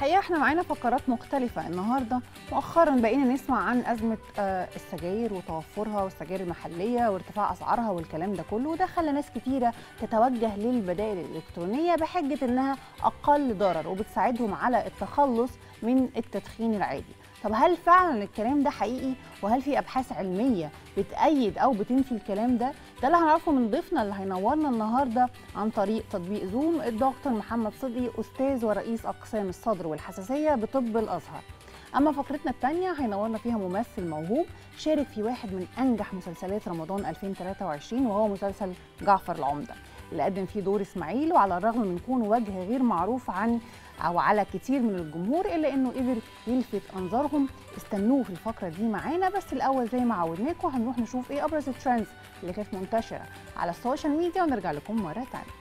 الحقيقه احنا معانا فقرات مختلفه النهارده مؤخرا بقينا نسمع عن ازمه آه، السجاير وتوفرها والسجاير المحليه وارتفاع اسعارها والكلام ده كله وده خلى ناس كتيره تتوجه للبدائل الالكترونيه بحجه انها اقل ضرر وبتساعدهم على التخلص من التدخين العادي طب هل فعلا الكلام ده حقيقي وهل في ابحاث علميه بتأيد او بتنفي الكلام ده ده اللي هنعرفه من ضيفنا اللي هينورنا النهارده عن طريق تطبيق زوم الدكتور محمد صدقي استاذ ورئيس اقسام الصدر والحساسيه بطب الازهر اما فقرتنا الثانيه هينورنا فيها ممثل موهوب شارك في واحد من انجح مسلسلات رمضان 2023 وهو مسلسل جعفر العمده اللي قدم فيه دور اسماعيل وعلى الرغم من كونه وجه غير معروف عن او على كتير من الجمهور الا انه قدر يلفت انظارهم استنوه في الفقره دي معانا بس الاول زي ما عودناكم هنروح نشوف ايه ابرز الترندز اللي كانت منتشره على السوشيال ميديا ونرجع لكم مره ثانيه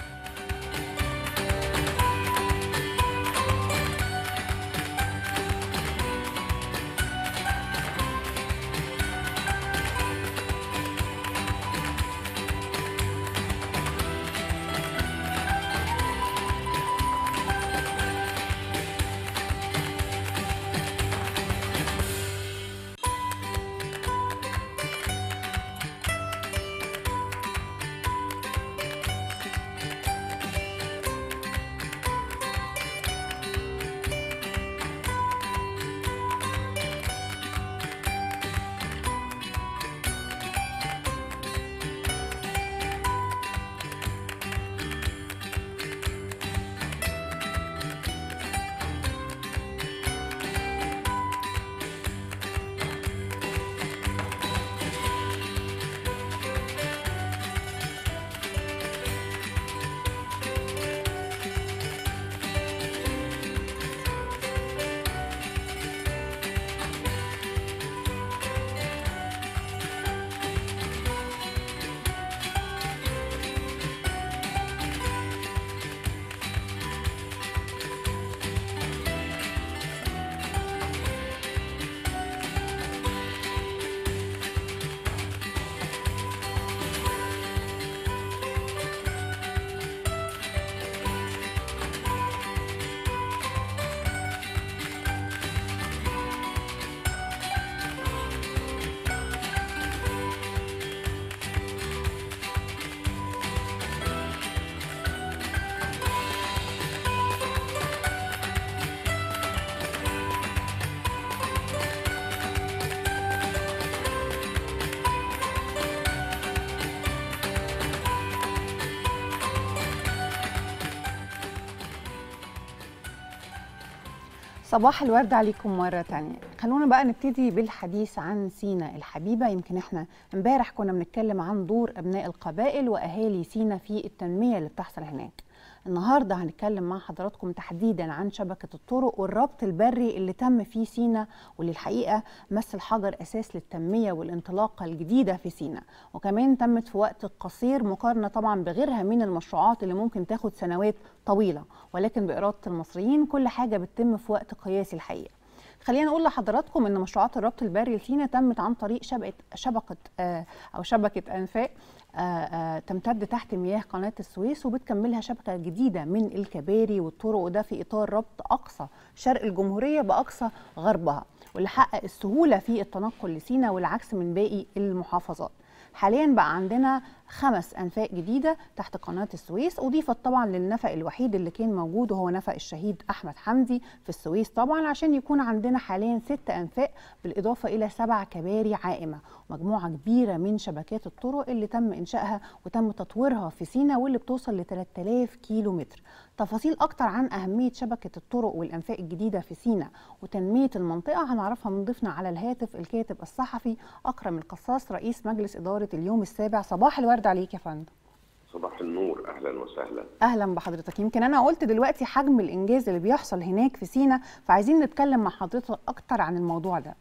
صباح الورد عليكم مرة تانية خلونا بقى نبتدي بالحديث عن سينا الحبيبة يمكن احنا امبارح كنا بنتكلم عن دور أبناء القبائل وأهالي سينا في التنمية اللي بتحصل هناك النهاردة هنتكلم مع حضراتكم تحديدا عن شبكة الطرق والربط البري اللي تم في سينا واللي الحقيقة مثل حجر أساس للتنمية والانطلاقة الجديدة في سينا وكمان تمت في وقت قصير مقارنة طبعا بغيرها من المشروعات اللي ممكن تاخد سنوات طويلة ولكن بإرادة المصريين كل حاجة بتتم في وقت قياسي الحقيقة خلينا نقول لحضراتكم ان مشروعات الربط البري لسينا تمت عن طريق شبكه شبكه آه او شبكه انفاق آه آه تمتد تحت مياه قناه السويس وبتكملها شبكه جديده من الكباري والطرق وده في اطار ربط اقصى شرق الجمهوريه باقصى غربها واللي حقق السهوله في التنقل لسينا والعكس من باقي المحافظات حاليا بقى عندنا خمس انفاق جديده تحت قناه السويس اضيفت طبعا للنفق الوحيد اللي كان موجود وهو نفق الشهيد احمد حمدي في السويس طبعا عشان يكون عندنا حاليا ست انفاق بالاضافه الى سبع كباري عائمه مجموعه كبيره من شبكات الطرق اللي تم انشائها وتم تطويرها في سينا واللي بتوصل ل 3000 كيلو متر تفاصيل اكتر عن اهميه شبكه الطرق والانفاق الجديده في سينا وتنميه المنطقه هنعرفها من ضيفنا على الهاتف الكاتب الصحفي اكرم القصاص رئيس مجلس اداره اليوم السابع صباح الورد عليك يا فندم صباح النور اهلا وسهلا اهلا بحضرتك يمكن انا قلت دلوقتي حجم الانجاز اللي بيحصل هناك في سينا فعايزين نتكلم مع حضرتك اكتر عن الموضوع ده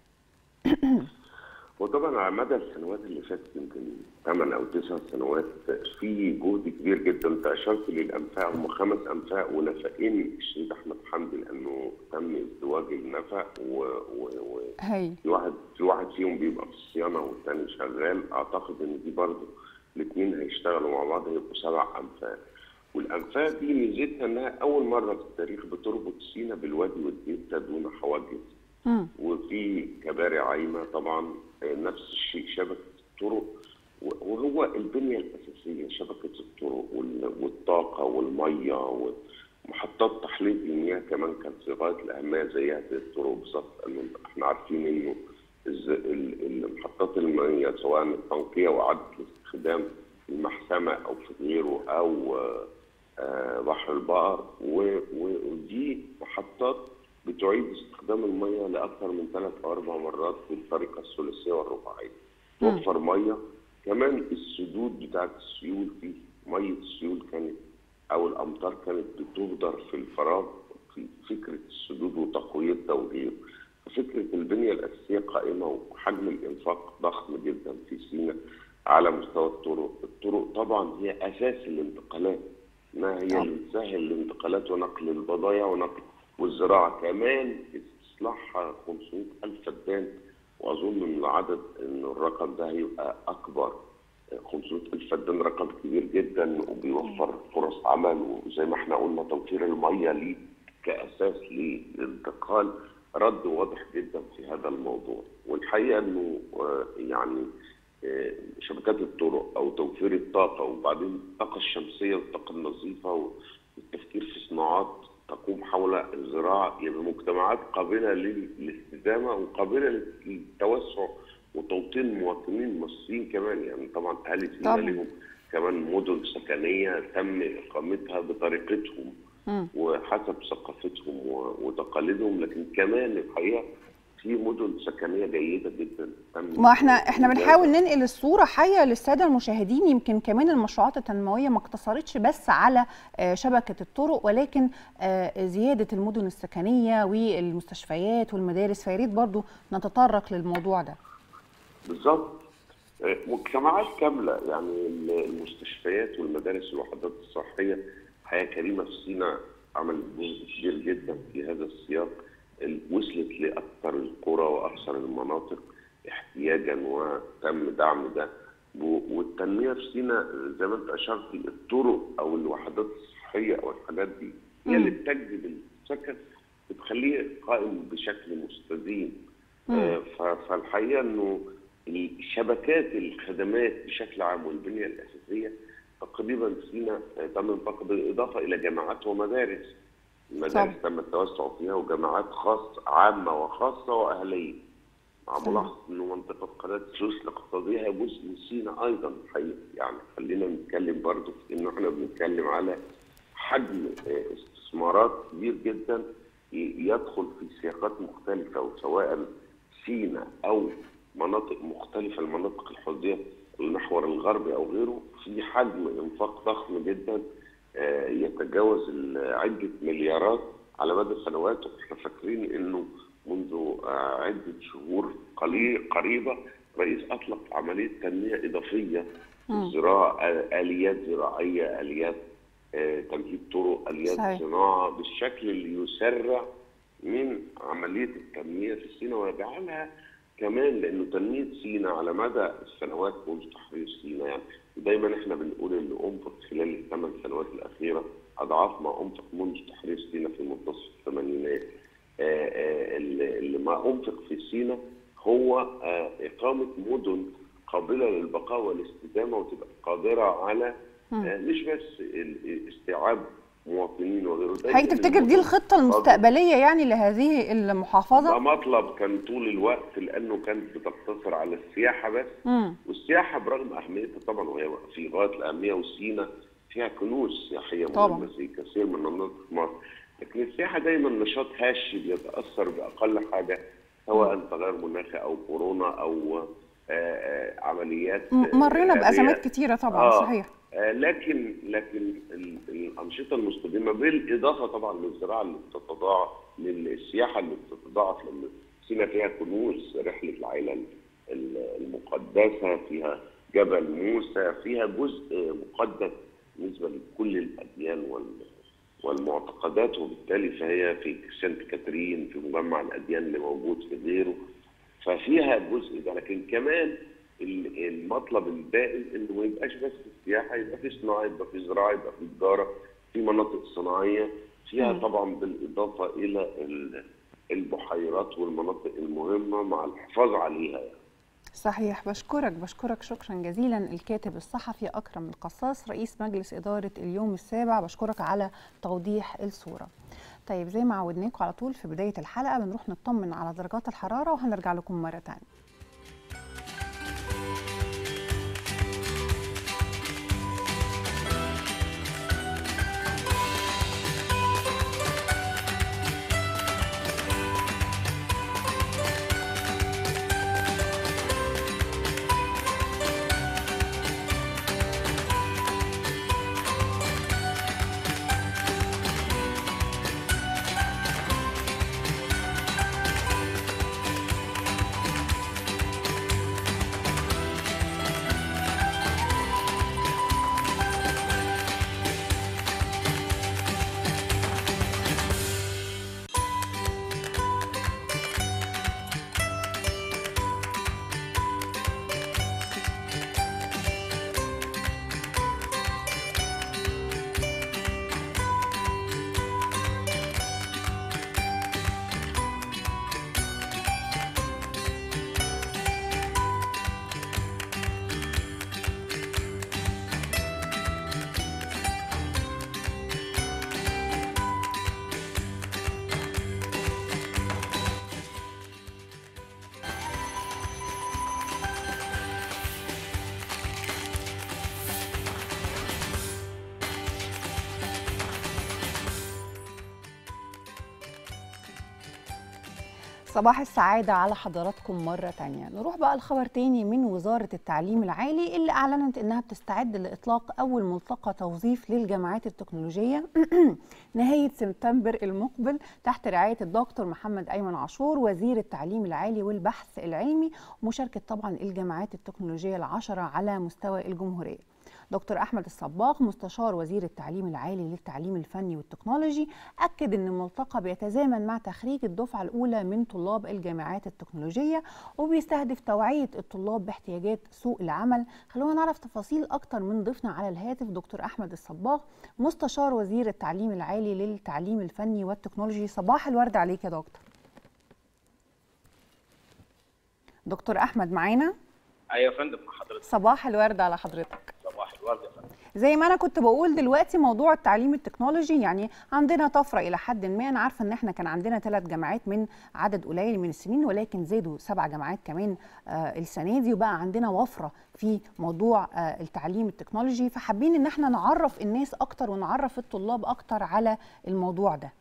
وطبعا على مدى السنوات اللي فاتت يمكن 8 او 9 سنوات في جهد كبير جدا انت اشرت للانفاق هم خمس انفاق ونفقين الشهيد احمد حمدي لانه تم ازدواج النفق و, و... و... هي في واحد في واحد فيهم بيبقى في الصيانه والثاني شغال اعتقد ان دي برضه الاثنين هيشتغلوا مع بعض هيبقوا سبع انفاق والانفاق دي ميزتها انها اول مره في التاريخ بتربط سينا بالوادي والدلتا دون حواجز مم. وفي كباري عايمه طبعا آه، نفس الشيء شبكه الطرق و- وهو البنيه الاساسيه شبكه الطرق وال- والطاقه والميه ومحطات تحليل المياه كمان كانت في غايه الاهميه زيها زي الطرق بالظبط لانه احنا عارفين انه الز- ال- ال- محطات المياه سواء التنقيه واعاده الاستخدام في المحسمه او في غيره او آه، آه، بحر البقر و- و- ودي محطات بتعيد استخدام الميه لاكثر من ثلاث او اربع مرات بالطريقه الثلاثيه والرباعيه. توفر ميه كمان السدود بتاعت السيول دي ميه السيول كانت او الامطار كانت بتهدر في الفراغ في فكره السدود وتقويتها وغيره. ففكره البنيه الاساسيه قائمه وحجم الانفاق ضخم جدا في سيناء على مستوى الطرق، الطرق طبعا هي اساس الانتقالات ما هي طبعا. اللي بتسهل الانتقالات ونقل البضائع ونقل والزراعه كمان استصلاحها 500 الف فدان واظن ان العدد ان الرقم ده هيبقى اكبر 500 الف فدان رقم كبير جدا وبيوفر فرص عمل وزي ما احنا قلنا توفير الميه ليه كاساس للانتقال رد واضح جدا في هذا الموضوع والحقيقه انه آه، يعني آه، شبكات الطرق او توفير الطاقه وبعدين الطاقه الشمسيه والطاقه النظيفه والتفكير في صناعات تقوم حول الزراعه يبقى مجتمعات قابله لل- للاستدامه وقابله للتوسع وتوطين المواطنين المصريين كمان يعني طبعا اهالي سينا طبعاً. لهم كمان مدن سكنيه تم اقامتها بطريقتهم مم. وحسب ثقافتهم و- وتقاليدهم لكن كمان الحقيقه في مدن سكنيه جيده جدا تم ما احنا احنا إنجازها. بنحاول ننقل الصوره حيه للساده المشاهدين يمكن كمان المشروعات التنمويه ما اقتصرتش بس على آه، شبكه الطرق ولكن آه، زياده المدن السكنيه والمستشفيات والمدارس فياريت برضو نتطرق للموضوع ده بالظبط آه، مجتمعات كامله يعني ال- المستشفيات والمدارس والوحدات الصحيه حياه كريمه في سينا عملت جزء كبير جدا في هذا السياق ال- وصلت لاكثر القرى واكثر المناطق احتياجا وتم دعم ده و- والتنميه في سينا زي ما انت اشرت الطرق او الوحدات الصحيه او الحاجات دي هي اللي بتجذب السكن بتخليه قائم بشكل مستديم آه، ف- فالحقيقه انه شبكات الخدمات بشكل عام والبنيه الاساسيه تقريبا سينا آه، تم انفاق بالاضافه الى جامعات ومدارس المدارس طبعا. تم التوسع فيها وجامعات خاصه عامه وخاصه واهليه مع صحيح. ملاحظه انه منطقه قناه سويس الاقتصاديه هي جزء من سينا ايضا الحقيقه يعني خلينا نتكلم برضه في انه احنا بنتكلم على حجم آه، استثمارات كبير جدا ي- يدخل في سياقات مختلفه وسواء سينا او مناطق مختلفه المناطق الحدوديه المحور الغربي او غيره في حجم انفاق ضخم جدا آه، يتجاوز ال- عده مليارات على مدى سنوات واحنا فاكرين انه منذ آه، عده شهور قليل قريبه رئيس اطلق عمليه تنميه اضافيه في الزراعه آه، اليات زراعيه اليات آه، تمهيد طرق اليات صحيح. صناعه بالشكل اللي يسرع من عمليه التنميه في سينا ويجعلها كمان لانه تنميه سينا على مدى السنوات منذ تحرير سينا يعني دايما احنا بنقول اللي انفق خلال الثمان سنوات الاخيره اضعاف ما انفق منذ تحرير سينا في منتصف الثمانينات آه، آه، اللي اللي ما انفق في سينا هو آه، اقامه مدن قابله للبقاء والاستدامه وتبقى قادره على آه، مش بس ال- استيعاب مواطنين وغيره دايماً حضرتك تفتكر دي المدن الخطه المستقبليه يعني لهذه ده المحافظه مطلب كان طول الوقت لانه كانت بتقتصر على السياحه بس امم والسياحه برغم اهميتها طبعا وهي في غايه الاهميه وسينا فيها كنوز سياحيه طبعاً. مهمه في كثير من مناطق مصر لكن السياحه دايما نشاط هش بيتاثر باقل حاجه سواء تغير مناخي او كورونا او آه، آه، عمليات م- مرينا آه، بازمات إرهابية. كتيره طبعا آه. صحيح آه، لكن لكن ال- الانشطه المستدامه بالاضافه طبعا للزراعه اللي بتتضاعف للسياحه اللي بتتضاعف لان سينا فيها كنوز رحله العائله ال- المقدسه فيها جبل موسى فيها جزء مقدس بالنسبه لكل الاديان وال- والمعتقدات وبالتالي فهي في سانت كاترين في مجمع الاديان اللي موجود في غيره ففيها الجزء ده لكن كمان ال- المطلب البائن انه ما يبقاش بس السياحه يبقى في صناعه يبقى في زراعه يبقى في تجاره في مناطق صناعيه فيها مم. طبعا بالاضافه الى ال- البحيرات والمناطق المهمه مع الحفاظ عليها يعني. صحيح بشكرك بشكرك شكرا جزيلا الكاتب الصحفي أكرم القصاص رئيس مجلس إدارة اليوم السابع بشكرك على توضيح الصورة طيب زي ما عودناكم على طول في بداية الحلقة بنروح نطمن على درجات الحرارة وهنرجع لكم مرة تانية صباح السعادة على حضراتكم مرة تانية نروح بقى لخبر تاني من وزارة التعليم العالي اللي أعلنت إنها بتستعد لإطلاق أول ملتقى توظيف للجامعات التكنولوجية نهاية سبتمبر المقبل تحت رعاية الدكتور محمد أيمن عاشور وزير التعليم العالي والبحث العلمي ومشاركة طبعا الجامعات التكنولوجية العشرة على مستوى الجمهورية دكتور احمد الصباغ مستشار وزير التعليم العالي للتعليم الفني والتكنولوجي اكد ان الملتقى بيتزامن مع تخريج الدفعه الاولى من طلاب الجامعات التكنولوجيه وبيستهدف توعيه الطلاب باحتياجات سوق العمل خلونا نعرف تفاصيل اكتر من ضيفنا على الهاتف دكتور احمد الصباغ مستشار وزير التعليم العالي للتعليم الفني والتكنولوجي صباح الورد عليك يا دكتور دكتور احمد معانا ايوه يا فندم مع حضرتك صباح الورد على حضرتك صباح الورد يا فندم زي ما انا كنت بقول دلوقتي موضوع التعليم التكنولوجي يعني عندنا طفره الى حد ما انا عارفه ان احنا كان عندنا ثلاث جامعات من عدد قليل من السنين ولكن زادوا سبع جامعات كمان آه السنه دي وبقى عندنا وفره في موضوع آه التعليم التكنولوجي فحابين ان احنا نعرف الناس اكتر ونعرف الطلاب اكتر على الموضوع ده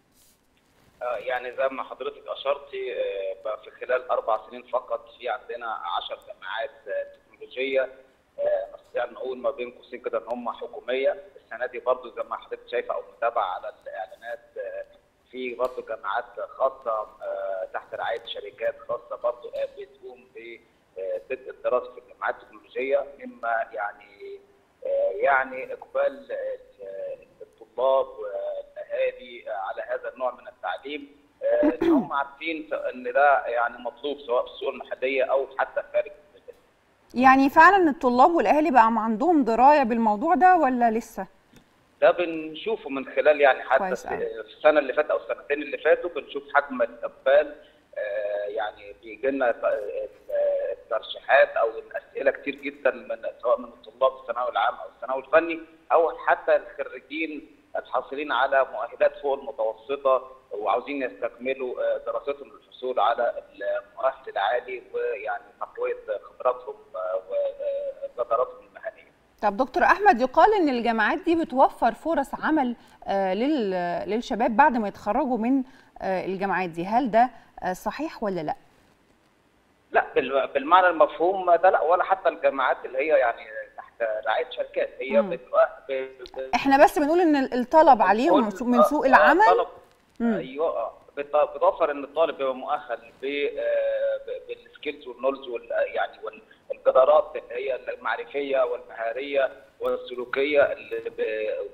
آه، يعني زي ما حضرتك اشرتي آه، بقى في خلال اربع سنين فقط في عندنا 10 جامعات آه، تكنولوجيه آه، نستطيع نقول ما بين قوسين كده ان هم حكوميه السنه دي برضو زي ما حضرتك شايفه او متابعه على الاعلانات آه، في برضو جامعات خاصه آه، تحت رعايه شركات خاصه برضو آه، بتقوم ببدء الدراسه في الجامعات التكنولوجيه مما يعني آه، يعني اقبال آه، الطلاب والاهالي على هذا النوع من التعليم آه، ان هم عارفين ان ده يعني مطلوب سواء في السوق المحليه او حتى خارج البلاد. يعني فعلا الطلاب والاهالي بقى عندهم درايه بالموضوع ده ولا لسه ده بنشوفه من خلال يعني حتى كويس في أوي. في السنه اللي فاتت او السنتين اللي فاتوا بنشوف حجم الاقبال آه، يعني بيجي لنا الترشيحات او الاسئله كتير جدا من سواء من الطلاب في الثانوي العام او الثانوي الفني او حتى الخريجين الحاصلين على مؤهلات فوق المتوسطه وعاوزين يستكملوا آه، دراستهم للحصول على المؤهل العالي ويعني تقويه خبراتهم آه، وقدراتهم المهنيه. طب دكتور احمد يقال ان الجامعات دي بتوفر فرص عمل آه، لل- للشباب بعد ما يتخرجوا من آه، الجامعات دي هل ده آه، صحيح ولا لا لا بال- بالمعنى المفهوم ده لا ولا حتى الجامعات اللي هي يعني تحت رعايه شركات هي مم. بتؤ- ب- ب- احنا بس بنقول ان ال- الطلب عليهم من كل- سوق- من آه، سوق آه، العمل طلب مم. ايوه آه، بت- بتوفر ان الطالب يبقى مؤهل ب آه، ب- بالسكيلز والنولج وال يعني والقدرات اللي هي المعرفيه والمهاريه والسلوكيه اللي ب-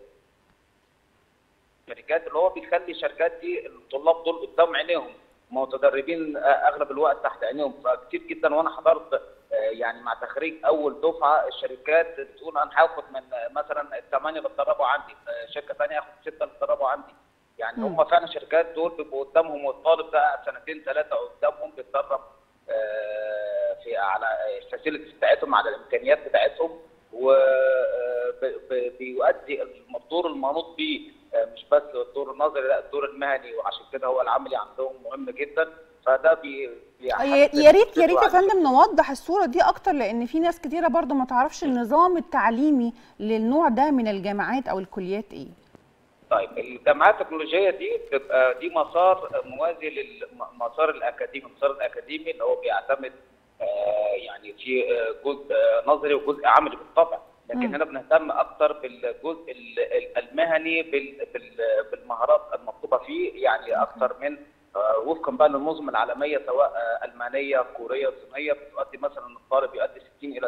الشركات اللي هو بيخلي الشركات دي الطلاب دول قدام عينيهم متدربين اغلب الوقت تحت عينيهم فكتير جدا وانا حضرت يعني مع تخريج اول دفعه الشركات تقول انا هاخد من مثلا الثمانيه اللي اتدربوا عندي شركه ثانيه هاخد سته اللي اتدربوا عندي يعني هم فعلا الشركات دول بيبقوا قدامهم والطالب ده قاعد سنتين ثلاثه قدامهم بيتدرب في على الفاسيلتيز بتاعتهم على الامكانيات بتاعتهم وبيؤدي الدور المنوط بيه مش بس الدور النظري لا الدور المهني وعشان كده هو العملي عندهم مهم جدا فده بي يا ريت يا ريت يا فندم نوضح الصوره دي اكتر لان في ناس كتيره برضو ما تعرفش النظام التعليمي للنوع ده من الجامعات او الكليات ايه طيب الجامعات التكنولوجيه دي بتبقى دي مسار موازي للمسار الاكاديمي المسار الاكاديمي اللي هو بيعتمد آه يعني في جزء نظري وجزء عملي بالطبع لكن م. هنا بنهتم اكتر بالجزء المهني بالمهارات المطلوبه فيه يعني اكتر من وفقا بقى للنظم العالميه سواء المانيه كوريه صينيه بتؤدي مثلا الطالب يؤدي 60 الى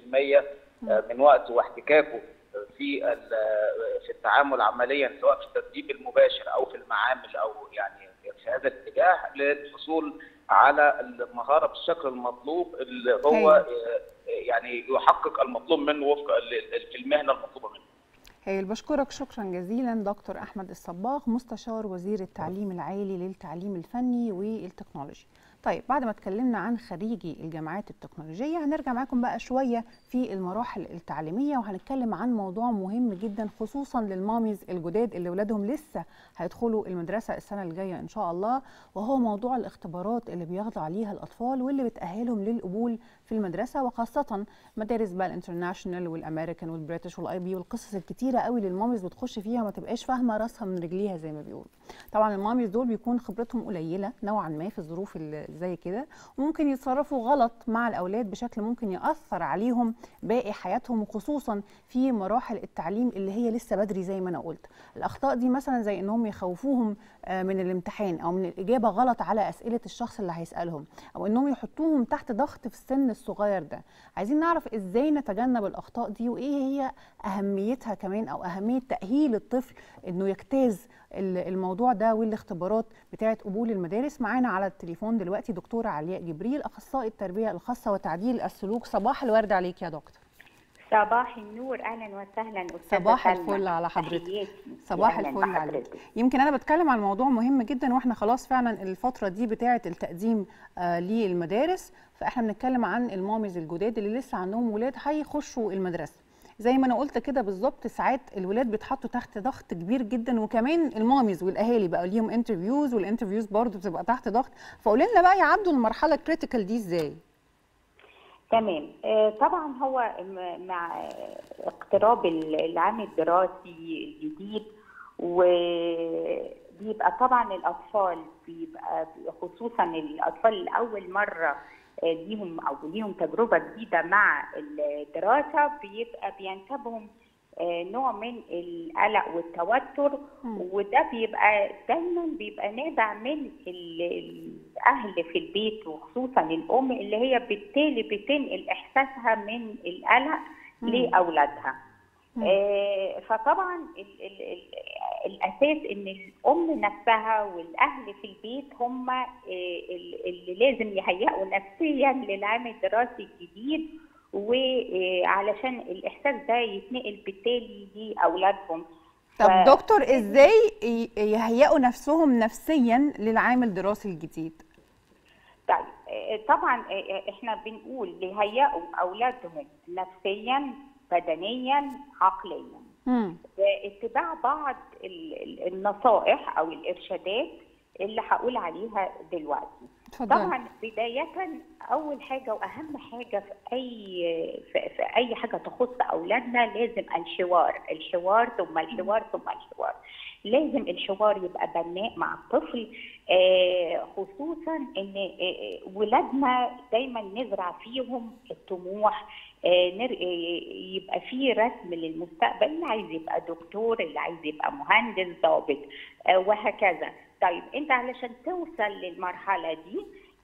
70% من وقته واحتكاكه في في التعامل عمليا سواء في التدريب المباشر او في المعامل او يعني في هذا الاتجاه للحصول على المهاره بالشكل المطلوب اللي هو يعني يحقق المطلوب منه وفق في المهنه المطلوبه منه. هايل بشكرك شكرا جزيلا دكتور احمد الصباغ مستشار وزير التعليم العالي للتعليم الفني والتكنولوجي. طيب بعد ما اتكلمنا عن خريجي الجامعات التكنولوجية هنرجع معاكم بقى شوية في المراحل التعليمية وهنتكلم عن موضوع مهم جدا خصوصا للماميز الجداد اللي ولادهم لسه هيدخلوا المدرسة السنة الجاية إن شاء الله وهو موضوع الاختبارات اللي بيخضع عليها الأطفال واللي بتأهلهم للقبول في المدرسة وخاصة مدارس بقى الانترناشونال والامريكان والبريتش والاي بي والقصص الكتيرة قوي اللي الماميز بتخش فيها ما تبقاش فاهمة راسها من رجليها زي ما بيقولوا طبعا الماميز دول بيكون خبرتهم قليلة نوعا ما في الظروف اللي زي كده وممكن يتصرفوا غلط مع الاولاد بشكل ممكن ياثر عليهم باقي حياتهم وخصوصا في مراحل التعليم اللي هي لسه بدري زي ما انا قلت الاخطاء دي مثلا زي انهم يخوفوهم من الامتحان او من الاجابه غلط على اسئله الشخص اللي هيسالهم او انهم يحطوهم تحت ضغط في السن الصغير ده عايزين نعرف ازاي نتجنب الاخطاء دي وايه هي اهميتها كمان او اهميه تاهيل الطفل انه يجتاز الموضوع ده والاختبارات بتاعه قبول المدارس معانا على التليفون دلوقتي دكتوره علياء جبريل اخصائي التربيه الخاصه وتعديل السلوك صباح الورد عليك يا دكتور صباح النور اهلا وسهلا استاذه صباح الفل على حضرتك صباح الفل عليك يمكن انا بتكلم عن موضوع مهم جدا واحنا خلاص فعلا الفتره دي بتاعه التقديم آه للمدارس فاحنا بنتكلم عن الماميز الجداد اللي لسه عندهم ولاد هيخشوا المدرسه زي ما انا قلت كده بالظبط ساعات الولاد بيتحطوا تحت ضغط كبير جدا وكمان الماميز والاهالي بقى ليهم انترفيوز والانترفيوز برضه بتبقى تحت ضغط فقول لنا بقى يعدوا المرحله الكريتيكال دي ازاي تمام طبعا هو مع اقتراب العام الدراسي الجديد وبيبقى طبعا الاطفال بيبقى خصوصا الاطفال لاول مره ليهم او ليهم تجربه جديده مع الدراسه بيبقى بينتابهم نوع من القلق والتوتر وده بيبقى دايما بيبقى نابع من الاهل في البيت وخصوصا الام اللي هي بالتالي بتنقل احساسها من القلق لاولادها آه فطبعا ال ال ال الاساس ان الام نفسها والاهل في البيت هم آه اللي لازم يهيئوا نفسيا للعام الدراسي الجديد وعلشان الاحساس ده يتنقل بالتالي لاولادهم طب دكتور ازاي يهيئوا نفسهم نفسيا للعام الدراسي الجديد طيب طبعا احنا بنقول يهيئوا اولادهم نفسيا بدنيا عقليا باتباع بعض النصائح او الارشادات اللي هقول عليها دلوقتي فضل. طبعا بدايه اول حاجه واهم حاجه في اي في, في اي حاجه تخص اولادنا لازم الحوار الحوار ثم الحوار ثم الحوار لازم الحوار يبقى بناء مع الطفل آه خصوصا ان آه ولادنا دايما نزرع فيهم الطموح آه يبقى في رسم للمستقبل اللي عايز يبقى دكتور اللي عايز يبقى مهندس ضابط وهكذا طيب انت علشان توصل للمرحله دي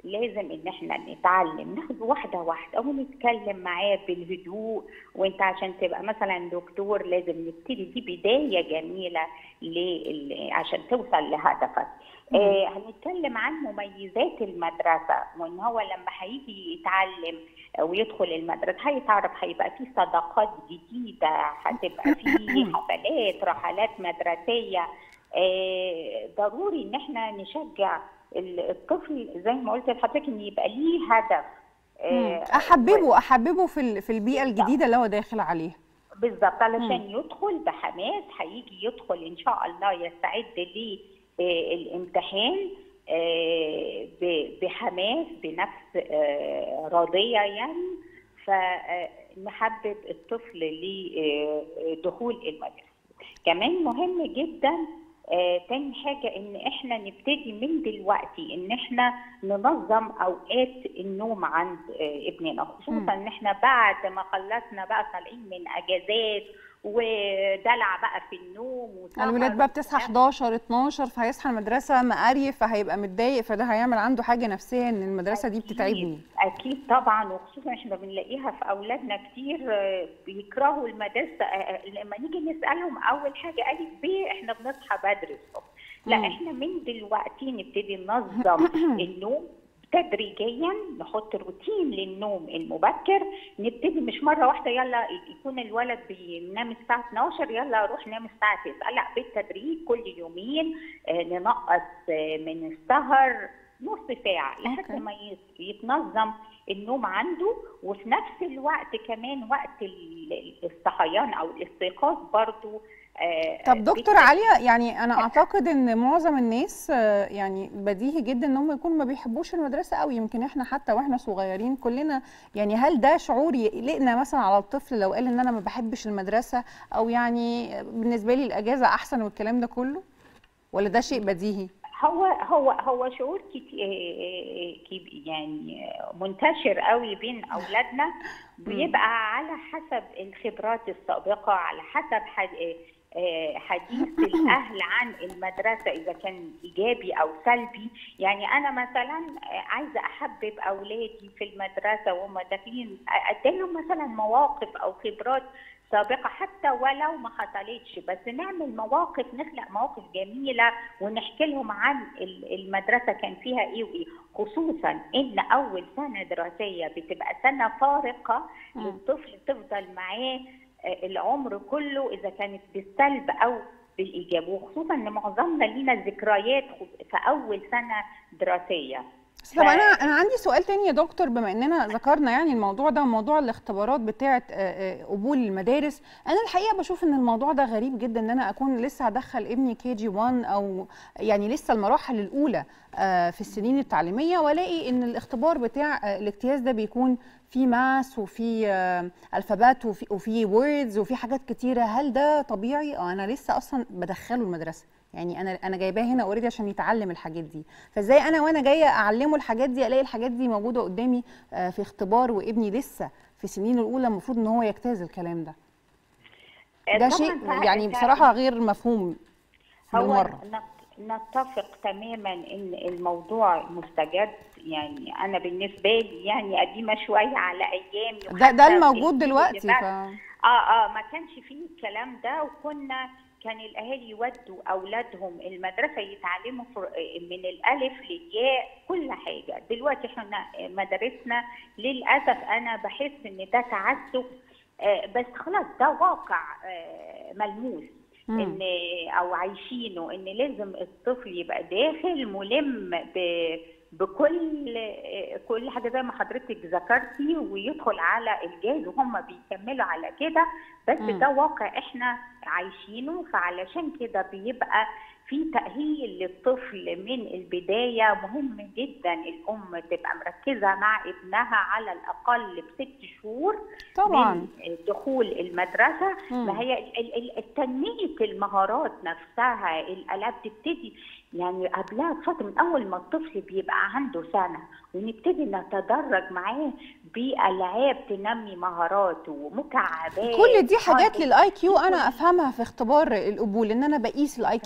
لازم ان احنا نتعلم ناخد واحده واحده ونتكلم معاه بالهدوء وانت عشان تبقى مثلا دكتور لازم نبتدي دي بدايه جميله لل- عشان توصل لهدفك آه هنتكلم عن مميزات المدرسه وان هو لما هيجي يتعلم ويدخل المدرسه هيتعرف هيبقى في صداقات جديده هتبقى في حفلات رحلات مدرسيه آه، ضروري ان احنا نشجع ال- الطفل زي ما قلت لحضرتك ان يبقى ليه هدف مم. آه، احببه احببه في ال- في البيئه الجديده اللي هو داخل عليها بالظبط علشان يدخل بحماس هيجي يدخل ان شاء الله يستعد للامتحان بحماس بنفس آه، راضيه يعني فنحبب الطفل لدخول المدرسه كمان مهم جدا آه، تاني حاجة إن إحنا نبتدي من دلوقتي إن إحنا ننظم أوقات النوم عند آه، ابننا خصوصا إن إحنا بعد ما خلصنا بقى طالعين من أجازات ودلع بقى في النوم وسهر الولاد بقى بتصحى 11 12 فهيصحى المدرسه مقريف فهيبقى متضايق فده هيعمل عنده حاجه نفسيه ان المدرسه دي بتتعبني أكيد, أكيد طبعا وخصوصا إحنا بنلاقيها في أولادنا كتير آه، بيكرهوا المدرسة آه، آه، لما نيجي نسألهم أول حاجة ألف ب إحنا بنصحى بدري الصبح لا مم. إحنا من دلوقتي نبتدي ننظم النوم تدريجيا نحط روتين للنوم المبكر نبتدي مش مره واحده يلا يكون الولد بينام الساعه 12 يلا روح نام الساعه 9 لا بالتدريج كل يومين آه، ننقص آه، من السهر نص ساعه أوكي. لحد ما يت- يتنظم النوم عنده وفي نفس الوقت كمان وقت ال- الصحيان او الاستيقاظ برضو آه، طب دكتور بالتدريج. عليا يعني انا اعتقد ان معظم الناس آه، يعني بديهي جدا ان هم يكونوا ما بيحبوش المدرسه قوي يمكن احنا حتى واحنا صغيرين كلنا يعني هل ده شعور يقلقنا مثلا على الطفل لو قال ان انا ما بحبش المدرسه او يعني بالنسبه لي الاجازه احسن والكلام ده كله ولا ده شيء بديهي هو هو هو شعور كتير يعني منتشر قوي بين اولادنا بيبقى على حسب الخبرات السابقه على حسب حد- آه، حديث الاهل عن المدرسه اذا كان ايجابي او سلبي يعني انا مثلا آه، عايزه احبب اولادي في المدرسه وهم داخلين اديهم مثلا مواقف او خبرات سابقه حتى ولو ما حصلتش بس نعمل مواقف نخلق مواقف جميله ونحكي لهم عن ال- المدرسه كان فيها ايه وايه خصوصا ان اول سنه دراسيه بتبقى سنه فارقه مم. للطفل تفضل معاه آه، العمر كله اذا كانت بالسلب او بالايجاب وخصوصا ان معظمنا لينا ذكريات خ- في اول سنه دراسيه بس طب انا انا عندي سؤال تاني يا دكتور بما اننا ذكرنا يعني الموضوع ده موضوع الاختبارات بتاعه آه، آه، قبول المدارس انا الحقيقه بشوف ان الموضوع ده غريب جدا ان انا اكون لسه هدخل ابني كي جي 1 او يعني لسه المراحل الاولى آه، في السنين التعليميه والاقي ان الاختبار بتاع آه، الاجتياز ده بيكون في ماس وفي آه، الفابات وفي وفي ووردز وفي حاجات كتيره هل ده طبيعي اه انا لسه اصلا بدخله المدرسه يعني انا انا جايباه هنا اوريدي عشان يتعلم الحاجات دي فازاي انا وانا جايه اعلمه الحاجات دي الاقي الحاجات دي موجوده قدامي آه، في اختبار وابني لسه في سنينه الاولى المفروض ان هو يجتاز الكلام ده آه، ده طبعاً شيء فا- يعني فا- بصراحه غير مفهوم هو بالمره نت- نتفق تماما ان الموضوع مستجد يعني انا بالنسبه لي يعني قديمه شويه على ايامي ده وحتى ده في الموجود الجيل دلوقتي اللي ف... بعد- اه اه ما كانش فيه الكلام ده وكنا كان الاهالي يودوا اولادهم المدرسه يتعلموا فر- من الالف للياء كل حاجه دلوقتي احنا مدارسنا للاسف انا بحس ان ده تعسف آه، بس خلاص ده واقع آه، ملموس مم. ان او عايشينه ان لازم الطفل يبقى داخل ملم ب بكل كل حاجه زي ما حضرتك ذكرتي ويدخل على الجهاز وهم بيكملوا على كده بس مم. ده واقع احنا عايشينه فعلشان كده بيبقى في تأهيل للطفل من البداية مهم جدا الأم تبقى مركزة مع ابنها على الأقل بست شهور طبعا من دخول المدرسة مم. ما هي ال- ال- ال- تنمية المهارات نفسها الآلات تبتدي يعني قبلها بفترة من أول ما الطفل بيبقى عنده سنة ونبتدي نتدرج معاه بألعاب تنمي مهاراته ومكعبات كل دي حاجات آه، للاي كيو انا افهمها في اختبار القبول ان انا بقيس الاي كيو بتاع الطفل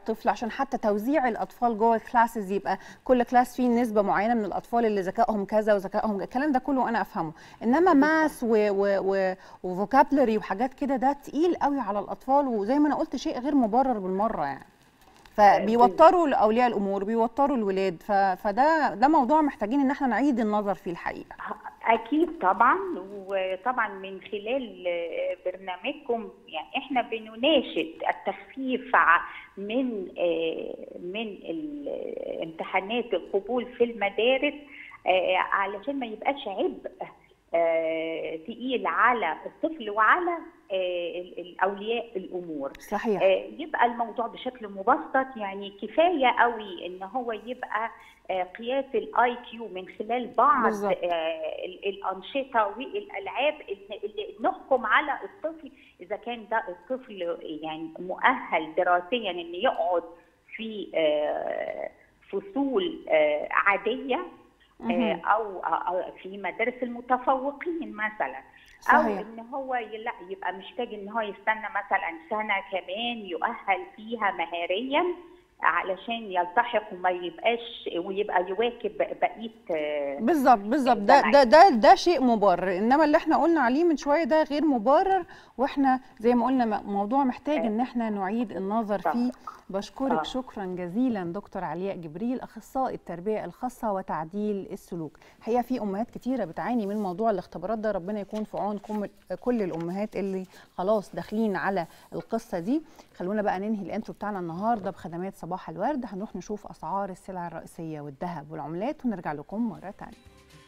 الطفل عشان حتى توزيع الاطفال جوه الكلاسز يبقى كل كلاس فيه نسبه معينه من الاطفال اللي ذكائهم كذا وذكائهم الكلام ده كله انا افهمه انما ماس وفوكابلري وحاجات كده ده تقيل قوي على الاطفال وزي ما انا قلت شيء غير مبرر بالمره يعني فبيوتروا لاولياء الامور بيوتروا الولاد ف- فده ده موضوع محتاجين ان احنا نعيد النظر فيه الحقيقه أكيد طبعا وطبعا من خلال برنامجكم يعني إحنا بنناشد التخفيف ع- من آه، من ال- امتحانات القبول في المدارس آه، علشان ما يبقاش عبء آه، تقيل على الطفل وعلى آه، ال- الأولياء الأمور صحيح آه، يبقى الموضوع بشكل مبسط يعني كفايه قوي ان هو يبقى آه، قياس الاي كيو من خلال بعض بالظبط. آه، ال- الانشطه والالعاب اللي اللي نحكم على الطفل اذا كان ده الطفل يعني مؤهل دراسيا ان يقعد في آه، فصول آه، عاديه آه، مهم. او أو في مدارس المتفوقين مثلا صحيح. او ان هو ي- لا يبقى محتاج ان هو يستنى مثلا سنه كمان يؤهل فيها مهاريا علشان يلتحق وما يبقاش ويبقى يواكب بقيه آه، بالظبط بالظبط ده ده ده ده شيء مبرر انما اللي احنا قلنا عليه من شويه ده غير مبرر واحنا زي ما قلنا م- موضوع محتاج ان احنا نعيد النظر فيه بشكرك آه. شكرا جزيلا دكتور علياء جبريل اخصائي التربيه الخاصه وتعديل السلوك الحقيقه في امهات كتيره بتعاني من موضوع الاختبارات ده ربنا يكون في عون كم- كل الامهات اللي خلاص داخلين على القصه دي خلونا بقى ننهي الانترو بتاعنا النهارده بخدمات صباح الورد هنروح نشوف اسعار السلع الرئيسيه والذهب والعملات ونرجع لكم مره تانية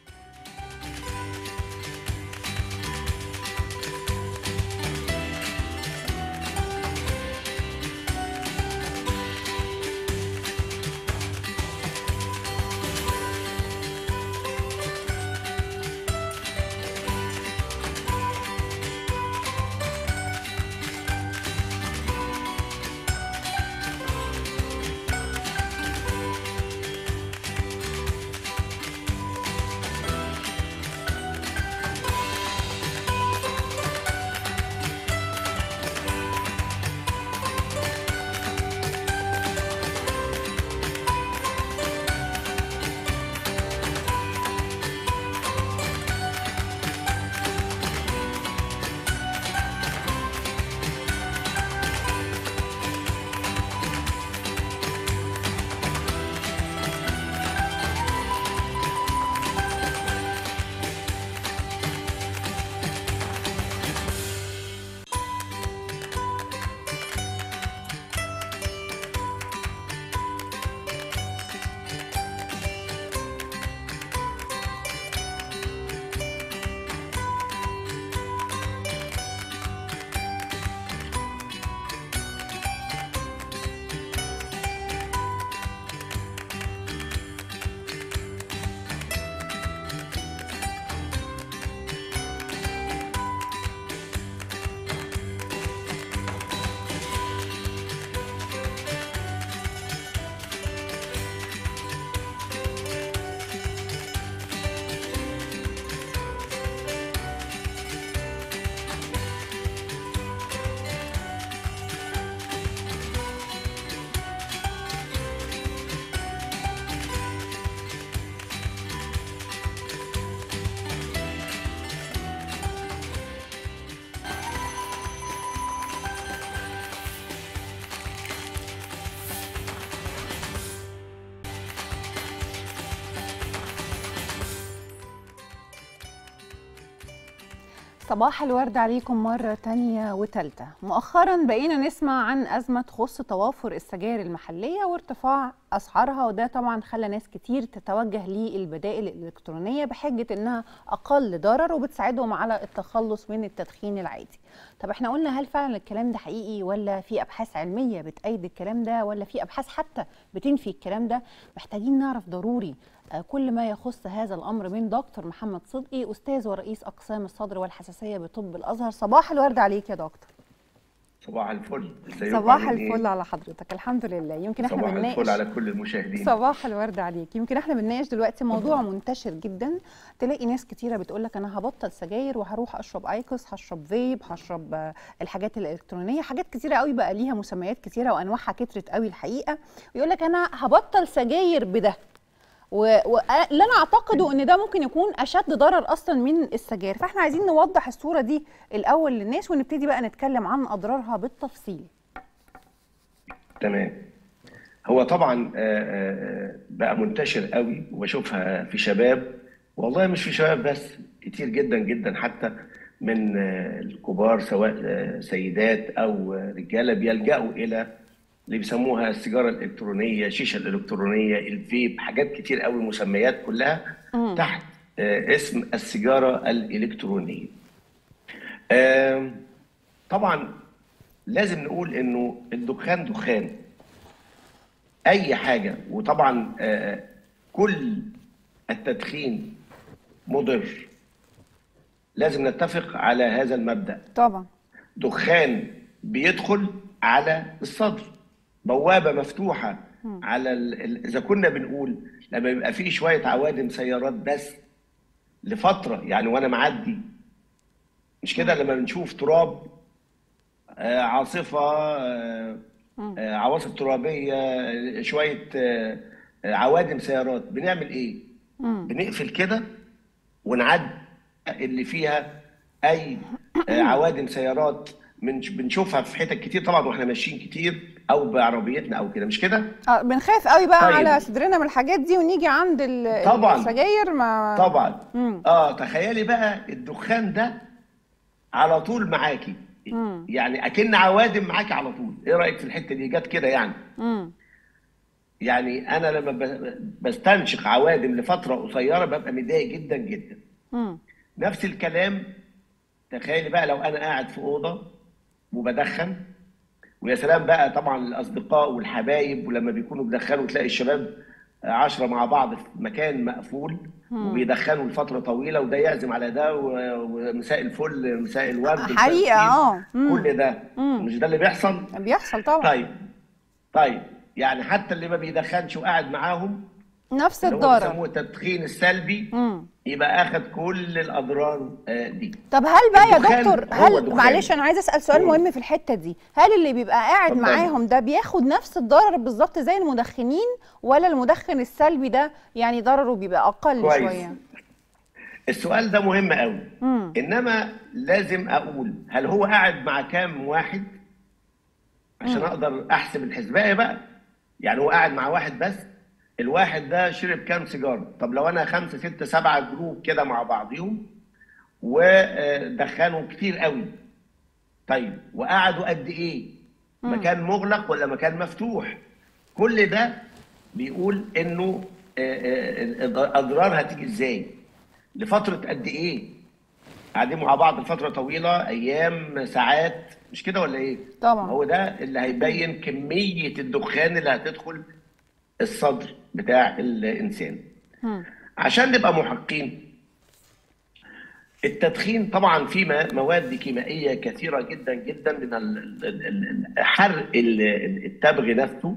صباح الورد عليكم مرة تانية وتالتة مؤخرا بقينا نسمع عن أزمة تخص توافر السجائر المحلية وارتفاع أسعارها وده طبعا خلى ناس كتير تتوجه للبدائل الإلكترونية بحجة إنها أقل ضرر وبتساعدهم على التخلص من التدخين العادي طب احنا قلنا هل فعلا الكلام ده حقيقي ولا في أبحاث علمية بتأيد الكلام ده ولا في أبحاث حتى بتنفي الكلام ده محتاجين نعرف ضروري آه، كل ما يخص هذا الامر من دكتور محمد صدقي استاذ ورئيس اقسام الصدر والحساسيه بطب الازهر صباح الورد عليك يا دكتور صباح الفل ازيكم صباح عاملين إيه؟ الفل على حضرتك الحمد لله يمكن احنا صباح بنناقش الفل على كل المشاهدين صباح الورد عليك يمكن احنا بنناقش دلوقتي موضوع منتشر جدا تلاقي ناس كتيره بتقول لك انا هبطل سجاير وهروح اشرب ايكوس هشرب فيب هشرب آه، الحاجات الالكترونيه حاجات كتيره قوي بقى ليها مسميات كتيره وانواعها كترت قوي الحقيقه ويقول لك انا هبطل سجاير بده واللي انا اعتقده ان ده ممكن يكون اشد ضرر اصلا من السجاير فاحنا عايزين نوضح الصوره دي الاول للناس ونبتدي بقى نتكلم عن اضرارها بالتفصيل تمام هو طبعا آه، آه، بقى منتشر قوي وبشوفها في شباب والله مش في شباب بس كتير جدا جدا حتى من آه، الكبار سواء آه، سيدات او آه، رجاله بيلجأوا الى اللي بيسموها السيجاره الالكترونيه، الشيشه الالكترونيه، الفيب، حاجات كتير قوي مسميات كلها تحت آه، اسم السيجاره الالكترونيه. آم، طبعا لازم نقول انه الدخان دخان اي حاجه وطبعا آه، كل التدخين مضر لازم نتفق على هذا المبدا طبعا دخان بيدخل على الصدر بوابه مفتوحه على ال... ال- اذا كنا بنقول لما يبقى فيه شويه عوادم سيارات بس لفتره يعني وانا معدي مش كده لما بنشوف تراب آه، عاصفه آه، آه، عواصف ترابيه آه، شويه آه، آه، عوادم سيارات بنعمل ايه؟ بنقفل كده ونعدي اللي فيها اي آه، عوادم سيارات من بنشوفها في حتت كتير طبعا واحنا ماشيين كتير او بعربيتنا او كده مش كده؟ اه بنخاف قوي بقى طيب. على صدرنا من الحاجات دي ونيجي عند ال- طبعاً. السجاير ما طبعا مم. اه تخيلي بقى الدخان ده على طول معاكي يعني اكن عوادم معاكي على طول ايه رايك في الحته دي جت كده يعني مم. يعني انا لما ب- بستنشق عوادم لفتره قصيره ببقى متضايق جدا جدا مم. نفس الكلام تخيلي بقى لو انا قاعد في اوضه وبدخن ويا سلام بقى طبعا الاصدقاء والحبايب ولما بيكونوا بيدخنوا تلاقي الشباب عشرة مع بعض في مكان مقفول وبيدخنوا لفترة طويلة وده يعزم على ده و- ومساء الفل مساء الورد مساء حقيقة، الخير. اه. مم. كل ده مم. مش ده اللي بيحصل؟ بيحصل طبعا طيب طيب يعني حتى اللي ما بيدخنش وقاعد معاهم نفس اللي هو الضرر بيسموه التدخين السلبي مم. يبقى اخد كل الاضرار آه، دي طب هل بقى يا الدخان دكتور هو هل الدخان. معلش انا عايزه اسال سؤال مم. مهم في الحته دي هل اللي بيبقى قاعد اتفضلي. معاهم ده بياخد نفس الضرر بالظبط زي المدخنين ولا المدخن السلبي ده يعني ضرره بيبقى اقل كويس. شويه السؤال ده مهم قوي مم. انما لازم اقول هل هو قاعد مع كام واحد عشان اقدر احسب الحسبايه بقى يعني هو قاعد مع واحد بس الواحد ده شرب كام سيجاره طب لو انا خمسه سته سبعه جروب كده مع بعضيهم ودخنوا كتير قوي طيب وقعدوا قد ايه مكان مغلق ولا مكان مفتوح كل ده بيقول انه آه، آه، الاضرار هتيجي ازاي لفتره قد ايه قاعدين مع بعض لفتره طويله ايام ساعات مش كده ولا ايه طبعا. هو ده اللي هيبين كميه الدخان اللي هتدخل الصدر بتاع الانسان مم. عشان نبقى محقين التدخين طبعا فيه م- مواد كيميائيه كثيره جدا جدا من ال- ال- ال- ال- حرق ال- ال- التبغ نفسه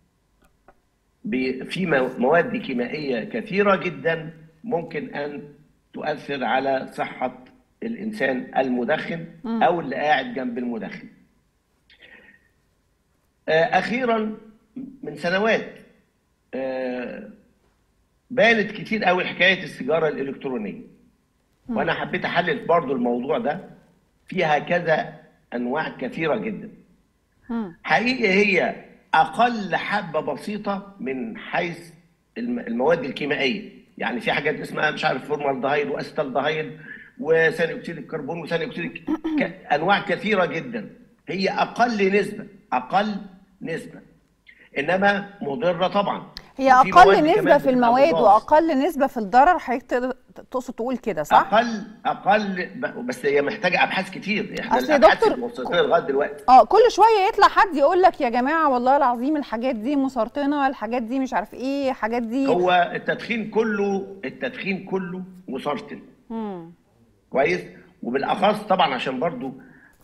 بي- في مو- مواد كيميائيه كثيره جدا ممكن ان تؤثر على صحه الانسان المدخن او اللي قاعد جنب المدخن. آه، اخيرا من سنوات آه، بانت كتير قوي حكايه السيجاره الالكترونيه وانا حبيت احلل برضو الموضوع ده فيها كذا انواع كثيره جدا مم. حقيقه هي اقل حبه بسيطه من حيث الم- المواد الكيميائيه يعني في حاجات اسمها مش عارف فورمالدهيد واسيتالدهيد وثاني اكسيد الكربون وثاني اكسيد الك... ك- انواع كثيره جدا هي اقل نسبه اقل نسبه انما مضره طبعا هي وفي مواد اقل كمان نسبه بتبقى في المواد مضاد. واقل نسبه في الضرر حضرتك تقدر- تقصد تقول كده صح اقل اقل ب- بس هي محتاجه ابحاث كتير احنا أصل يا الابحاث دكتور- اللي وصلت لنا لغايه دلوقتي اه كل شويه يطلع حد يقول لك يا جماعه والله العظيم الحاجات دي مسرطنه الحاجات دي مش عارف ايه الحاجات دي هو التدخين كله التدخين كله مسرطن مم. كويس وبالاخص طبعا عشان برضو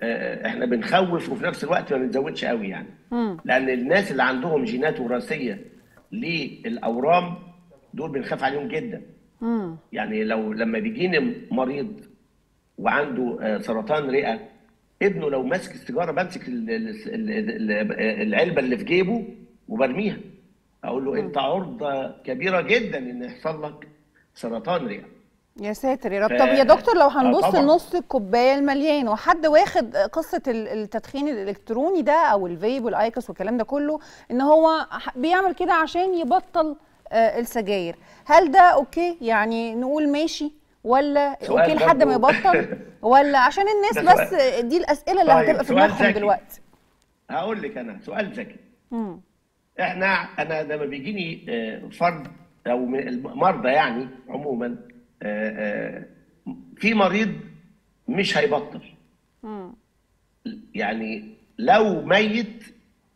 آه، احنا بنخوف وفي نفس الوقت ما بنزودش قوي يعني مم. لان الناس اللي عندهم جينات وراثيه للاورام دول بنخاف عليهم جدا مم. يعني لو لما بيجيني مريض وعنده آه، سرطان رئه ابنه لو ماسك السيجاره بمسك ال- ال- ال- ال- العلبه اللي في جيبه وبرميها اقول له انت عرضه كبيره جدا ان يحصل لك سرطان رئه يا ساتر يا رب ف- طب يا دكتور لو آه هنبص طبعاً. لنص الكوبايه المليان وحد واخد قصه ال- التدخين الالكتروني ده او الفيب والايكوس والكلام ده كله ان هو ح- بيعمل كده عشان يبطل آه، السجاير هل ده اوكي يعني نقول ماشي ولا سؤال اوكي لحد ما برضو. يبطل ولا عشان الناس ده بس دي الاسئله اللي طيب، هتبقى في سؤال دماغهم ذكي. دلوقتي هقول لك انا سؤال ذكي مم. احنا انا لما بيجيني آه، فرد او من المرضى يعني عموما آه، آه، في مريض مش هيبطل مم. يعني لو ميت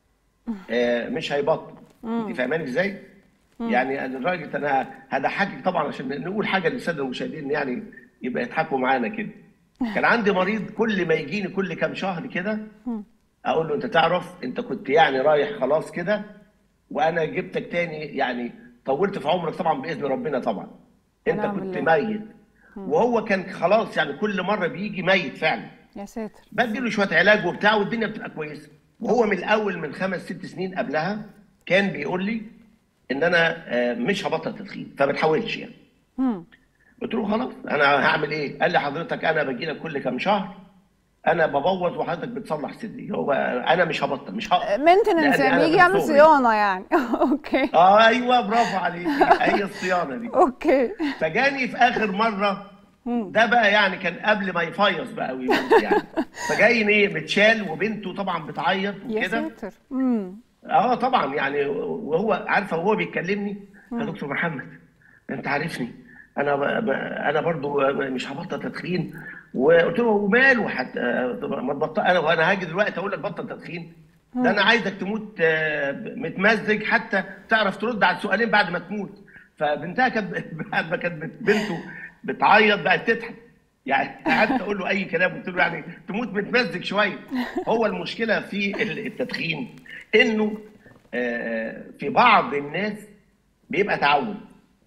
آه، مش هيبطل انت فاهماني ازاي؟ يعني أنا لدرجه انا هضحكك طبعا عشان نقول حاجه للساده المشاهدين يعني يبقى يضحكوا معانا كده. كان عندي مريض كل ما يجيني كل كام شهر كده اقول له انت تعرف انت كنت يعني رايح خلاص كده وانا جبتك تاني يعني طولت في عمرك طبعا باذن ربنا طبعا. انت ونعم كنت بالله. ميت وهو كان خلاص يعني كل مره بيجي ميت فعلا. يا ساتر بدي له شويه علاج وبتاع والدنيا بتبقى كويسه وهو من الاول من خمس ست سنين قبلها كان بيقول لي ان انا آه، مش هبطل تدخين فما تحاولش يعني مم. قلت له خلاص انا هعمل ايه؟ قال لي حضرتك انا باجي لك كل كام شهر انا ببوظ وحضرتك بتصلح صدري هو انا مش هبطل مش هقدر مينتننس لأن يعني أنا بيجي من يعمل صغري. صيانه يعني اوكي اه ايوه برافو عليك هي الصيانه دي اوكي فجاني في اخر مره ده بقى يعني كان قبل ما يفيص بقى ويموت يعني فجاي ايه متشال وبنته طبعا بتعيط يا وكده ساتر امم اه طبعا يعني وهو عارفه وهو بيكلمني يا دكتور محمد انت عارفني انا ب... ب... انا برضو مش هبطل تدخين وقلت له وماله حتى ما تبطل انا وانا هاجي دلوقتي اقول لك بطل تدخين ده انا عايزك تموت آه، متمزج حتى تعرف ترد على السؤالين بعد ما تموت فبنتها كانت بعد ما كانت بت- بنته بتعيط بقت تضحك يعني قعدت اقول له اي كلام قلت له يعني تموت متمزج شويه هو المشكله في التدخين انه آه، في بعض الناس بيبقى تعود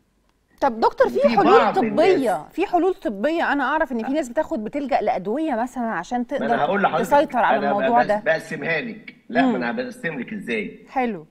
طب دكتور في وفي حلول بعض طبيه الناس- في حلول طبيه انا اعرف ان في ناس بتاخد بتلجا لادويه مثلا عشان ما انا هقول تقدر لحضرتك تسيطر على أنا الموضوع بس- ده بقسمها لك لا مم. ما انا بقسم لك ازاي حلو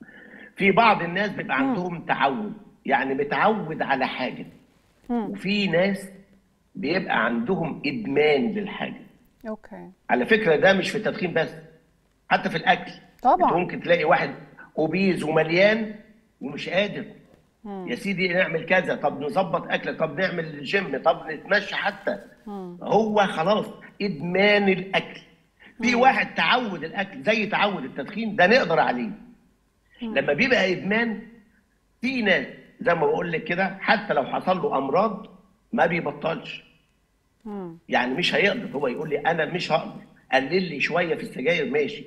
في بعض الناس بيبقى عندهم تعود يعني متعود على حاجه مم. وفي ناس بيبقى عندهم ادمان للحاجه اوكي على فكره ده مش في التدخين بس حتى في الاكل طبعاً. انت ممكن تلاقي واحد اوبيز ومليان ومش قادر يا سيدي نعمل كذا طب نظبط اكلك طب نعمل جيم طب نتمشى حتى هو خلاص ادمان الاكل في واحد تعود الاكل زي تعود التدخين ده نقدر عليه لما بيبقى ادمان في ناس زي ما بقول لك كده حتى لو حصل له امراض ما بيبطلش مم. يعني مش هيقدر هو يقول لي انا مش هقدر قلل لي شويه في السجاير ماشي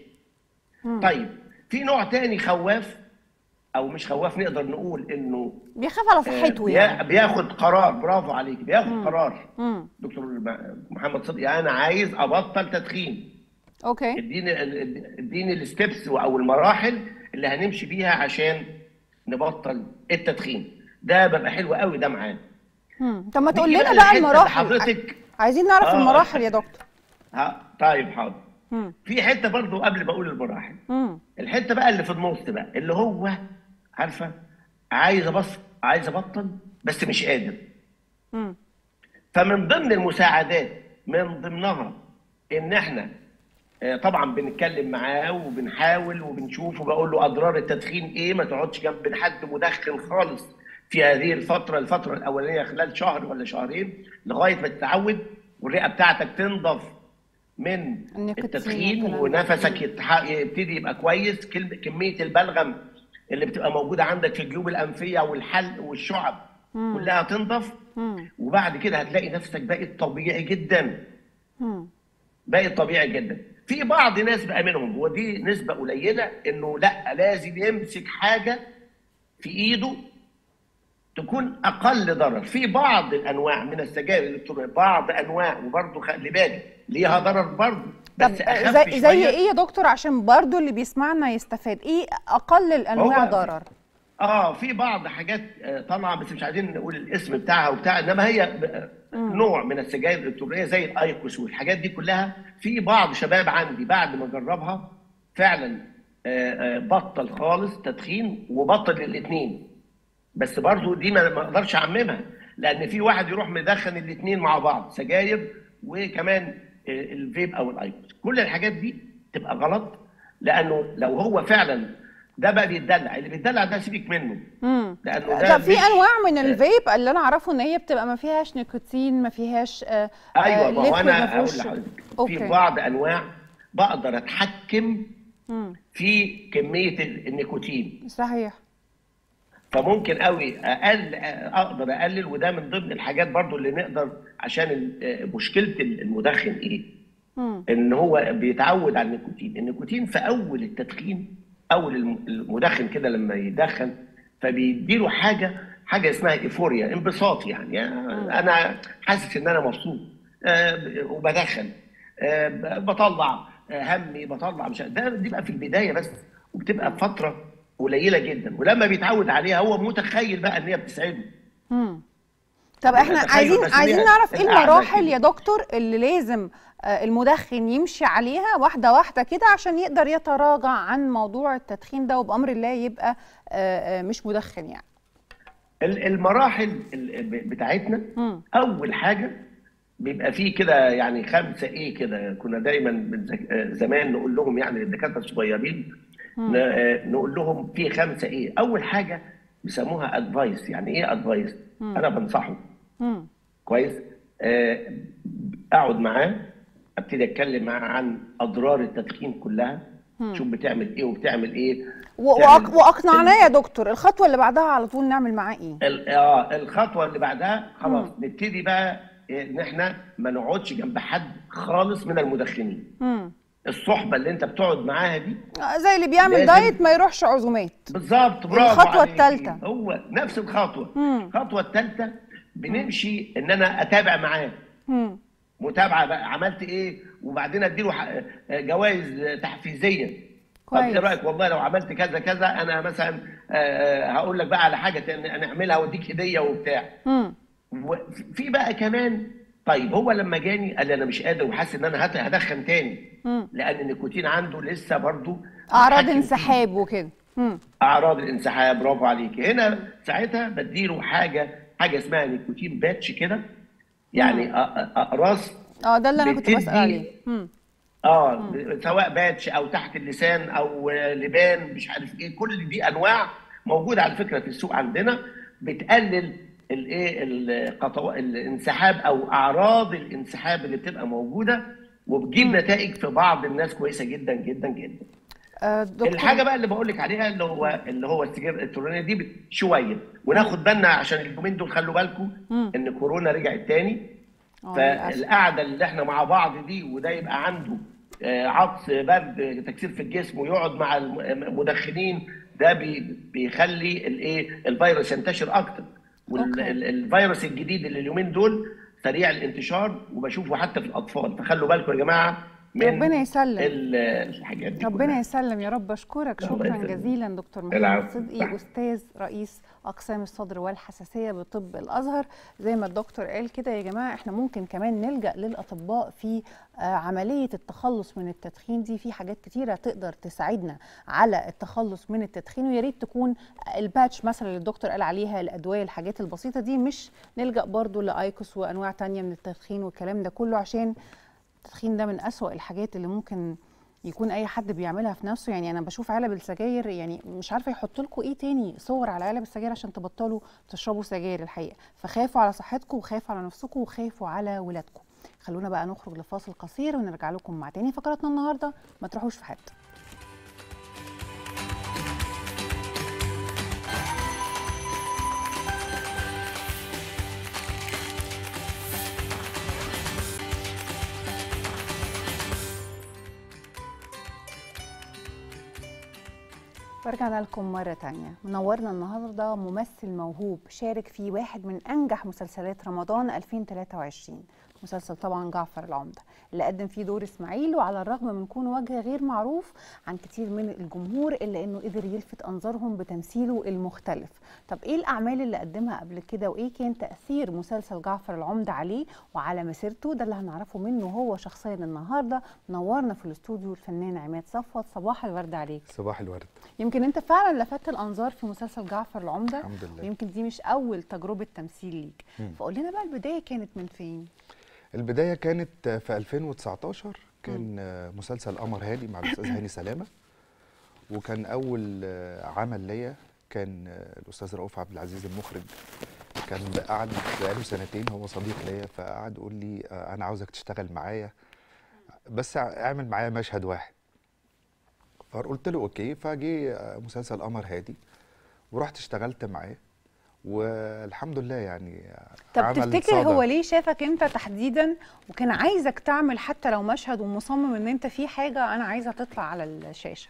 طيب في نوع تاني خواف او مش خواف نقدر نقول انه بيخاف على آه، صحته بيا- يعني بياخد قرار برافو عليك بياخد قرار مم. دكتور م- محمد صدقي انا عايز ابطل تدخين اوكي اديني اديني الستبس او المراحل اللي هنمشي بيها عشان نبطل التدخين ده بيبقى حلو قوي ده معانا مم. طب ما تقول نيجي لنا بقى بقى للحتة اللي المراحل حضرتك عايزين نعرف آه. المراحل يا دكتور ها طيب حاضر مم. في حته برضو قبل ما اقول المراحل مم. الحته بقى اللي في النص بقى اللي هو عارفه عايز ابص عايز ابطل بس مش قادر مم. فمن ضمن المساعدات من ضمنها ان احنا آه، طبعا بنتكلم معاه وبنحاول وبنشوف وبقول له اضرار التدخين ايه ما تقعدش جنب حد مدخن خالص في هذه الفتره الفتره الاولانيه خلال شهر ولا شهرين لغايه ما تتعود والرئه بتاعتك تنضف من النيكوتين التدخين والكلام ده. ونفسك يتح- يبتدي يبقى كويس كلمة- كميه البلغم اللي بتبقى موجوده عندك في الجيوب الانفيه والحلق والشعب كلها تنضف مم. وبعد كده هتلاقي نفسك بقت طبيعي جدا مم. بقت طبيعي جدا في بعض ناس بقى منهم ودي نسبة قليلة انه لا لازم يمسك حاجة في ايده تكون اقل ضرر في بعض الانواع من السجائر الالكترونيه بعض انواع وبرضه خلي بالك ليها ضرر برضه طب بس اخف زي, زي شوية. ايه يا دكتور عشان برضو اللي بيسمعنا يستفاد ايه اقل الانواع هو- ضرر اه في بعض حاجات آه، طالعه بس مش عايزين نقول الاسم بتاعها وبتاع انما هي آه، نوع من السجاير الالكترونيه زي الايكوس والحاجات دي كلها في بعض شباب عندي بعد ما جربها فعلا آه، آه، بطل خالص تدخين وبطل الاثنين بس برضو دي ما ما اقدرش اعممها لان في واحد يروح مدخن الاثنين مع بعض سجاير وكمان آه، الفيب او الايكوس كل الحاجات دي تبقى غلط لانه لو هو فعلا ده بقى بيتدلع اللي بيتدلع ده سيبك منه امم لانه ده طب في مش- انواع من الفيب اللي انا اعرفه ان هي بتبقى ما فيهاش نيكوتين ما فيهاش آه ايوه آه، ما هو liquid انا ما اقول فيهوش- لحضرتك أوكي. في بعض انواع بقدر اتحكم مم. في كميه ال- النيكوتين صحيح فممكن قوي اقل اقدر اقلل وده من ضمن الحاجات برضو اللي نقدر عشان ال- مشكله المدخن ايه؟ مم. ان هو بيتعود على النيكوتين، النيكوتين في اول التدخين اول الم- المدخن كده لما يدخن فبيديله حاجه حاجه اسمها ايفوريا انبساط يعني, يعني انا حاسس ان انا مبسوط آه، وبدخن آه، بطلع آه، همي بطلع مش ده دي بقى في البدايه بس وبتبقى فتره قليله جدا ولما بيتعود عليها هو متخيل بقى ان هي بتسعده مم. طب احنا تخيل عايزين بس عايزين هي نعرف ايه القعدة المراحل كده. يا دكتور اللي لازم آه، المدخن يمشي عليها واحده واحده كده عشان يقدر يتراجع عن موضوع التدخين ده وبامر الله يبقى آه، آه، مش مدخن يعني ال- المراحل ال- بتاعتنا مم. اول حاجه بيبقى فيه كده يعني خمسه ايه كده كنا دايما من زك- آه زمان نقول لهم يعني الدكاتره الصغيرين ن- آه نقول لهم في خمسه ايه اول حاجه بيسموها ادفايس يعني ايه ادفايس انا بنصحه مم. كويس آه، اقعد معاه ابتدي اتكلم معاه عن اضرار التدخين كلها شوف بتعمل ايه وبتعمل ايه و- تعمل- وأق- واقنعناه يا دكتور الخطوه اللي بعدها على طول نعمل معاه ايه ال- اه الخطوه اللي بعدها خلاص نبتدي بقى ان احنا ما نقعدش جنب حد خالص من المدخنين مم. الصحبه اللي انت بتقعد معاها دي آه، زي اللي بيعمل لازم- دايت ما يروحش عزومات بالظبط برافو الخطوة عليكي. التالتة. هو نفس الخطوه مم. الخطوه الثالثه بنمشي ان انا اتابع معاه مم. متابعه بقى عملت ايه وبعدين اديله ح- جوائز تحفيزيه طب كويس. ايه رايك والله لو عملت كذا كذا انا مثلا آه، آه، هقول لك بقى على حاجه تاني نعملها واديك هديه وبتاع مم. وفي بقى كمان طيب هو لما جاني قال لي انا مش قادر وحاسس ان انا هت- هدخن تاني مم. لان النيكوتين عنده لسه برضو اعراض متحكم فيه. انسحاب وكده مم. اعراض الانسحاب برافو عليك هنا ساعتها بديله حاجه حاجه اسمها نيكوتين باتش كده يعني أ- أ- اقراص اه ده اللي انا كنت بتدي- بسال عليه مم. اه ب- سواء باتش او تحت اللسان او آه، لبان مش عارف ايه كل دي انواع موجوده على فكره في السوق عندنا بتقلل الايه القطو- الانسحاب او اعراض الانسحاب اللي بتبقى موجوده وبتجيب نتائج في بعض الناس كويسه جدا جدا جدا آه، دكتور الحاجه بقى اللي بقول لك عليها اللي هو اللي هو السجاير الالكترونيه دي بت- شويه وناخد بالنا عشان اليومين دول خلوا بالكم ان كورونا رجعت تاني آه، للأسف. فالقعده اللي احنا مع بعض دي وده يبقى عنده آه، عطس برد تكسير في الجسم ويقعد مع الم- المدخنين ده بي- بيخلي الايه الفيروس ينتشر اكتر أوكي. والفيروس الجديد اللي اليومين دول سريع الانتشار وبشوفه حتى في الاطفال فخلوا بالكم يا جماعه من ربنا يسلم. ال- الحاجات دي ربنا كلها. يسلم يا رب اشكرك الله شكرا يسلمك. جزيلا دكتور محمد العفو. صدقي استاذ رئيس اقسام الصدر والحساسيه بطب الازهر زي ما الدكتور قال كده يا جماعه احنا ممكن كمان نلجا للاطباء في آه، عمليه التخلص من التدخين دي في حاجات كتيره تقدر تساعدنا على التخلص من التدخين ويا ريت تكون الباتش مثلا اللي الدكتور قال عليها الادويه الحاجات البسيطه دي مش نلجا برضو لايكوس وانواع تانية من التدخين والكلام ده كله عشان التدخين ده من أسوأ الحاجات اللي ممكن يكون اي حد بيعملها في نفسه يعني انا بشوف علب السجاير يعني مش عارفه يحط لكم ايه تاني صور على علب السجاير عشان تبطلوا تشربوا سجاير الحقيقه فخافوا على صحتكم وخافوا على نفسكم وخافوا على ولادكم خلونا بقى نخرج لفاصل قصير ونرجع لكم مع تاني فقراتنا النهارده ما تروحوش في حته ورجعنا لكم مرة تانية منورنا النهاردة ممثل موهوب شارك في واحد من أنجح مسلسلات رمضان 2023 مسلسل طبعا جعفر العمدة اللي قدم فيه دور إسماعيل وعلى الرغم من كونه وجه غير معروف عن كتير من الجمهور إلا إنه قدر يلفت أنظارهم بتمثيله المختلف طب إيه الأعمال اللي قدمها قبل كده وإيه كان تأثير مسلسل جعفر العمدة عليه وعلى مسيرته ده اللي هنعرفه منه هو شخصيا النهاردة منورنا في الاستوديو الفنان عماد صفوت صباح الورد عليك صباح الورد يمكن انت فعلا لفتت الانظار في مسلسل جعفر العمده الحمد لله. ويمكن دي مش اول تجربه تمثيل ليك مم. فقول لنا بقى البدايه كانت من فين البدايه كانت في 2019 كان آه، مسلسل قمر هادي مع الاستاذ هاني سلامه وكان اول آه، عمل ليا كان آه، الاستاذ رؤوف عبد العزيز المخرج كان قعد بقاله سنتين هو صديق ليا فقعد يقول لي آه، انا عاوزك تشتغل معايا بس اعمل معايا مشهد واحد فقلت له اوكي فجي آه، مسلسل قمر هادي ورحت اشتغلت معاه والحمد لله يعني طب عمل تفتكر صدى. هو ليه شافك انت تحديدا وكان عايزك تعمل حتى لو مشهد ومصمم ان انت في حاجه انا عايزه تطلع على الشاشه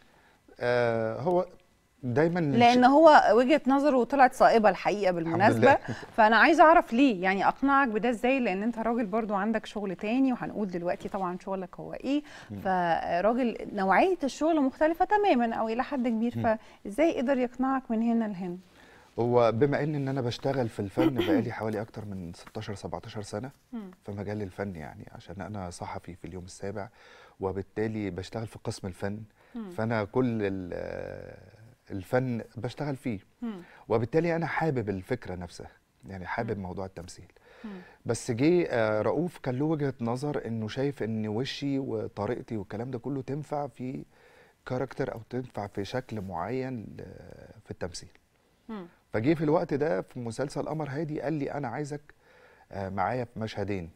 آه هو دايما لان هو وجهه نظره طلعت صائبه الحقيقه بالمناسبه لله. فانا عايزه اعرف ليه يعني اقنعك بده ازاي لان انت راجل برضو عندك شغل تاني وهنقول دلوقتي طبعا شغلك هو ايه فراجل نوعيه الشغل مختلفه تماما او الى حد كبير فازاي قدر يقنعك من هنا لهنا هو بما ان ان انا بشتغل في الفن بقالي حوالي اكتر من 16 17 سنه مم. في مجال الفن يعني عشان انا صحفي في اليوم السابع وبالتالي بشتغل في قسم الفن فانا كل ال- آه، الفن بشتغل فيه مم. وبالتالي انا حابب الفكره نفسها يعني حابب موضوع التمثيل مم. بس جه آه، رؤوف كان له وجهه نظر انه شايف ان وشي وطريقتي والكلام ده كله تنفع في كاركتر او تنفع في شكل معين ل- في التمثيل مم. فجه في الوقت ده في مسلسل قمر هادي قال لي انا عايزك آه، معايا في مشهدين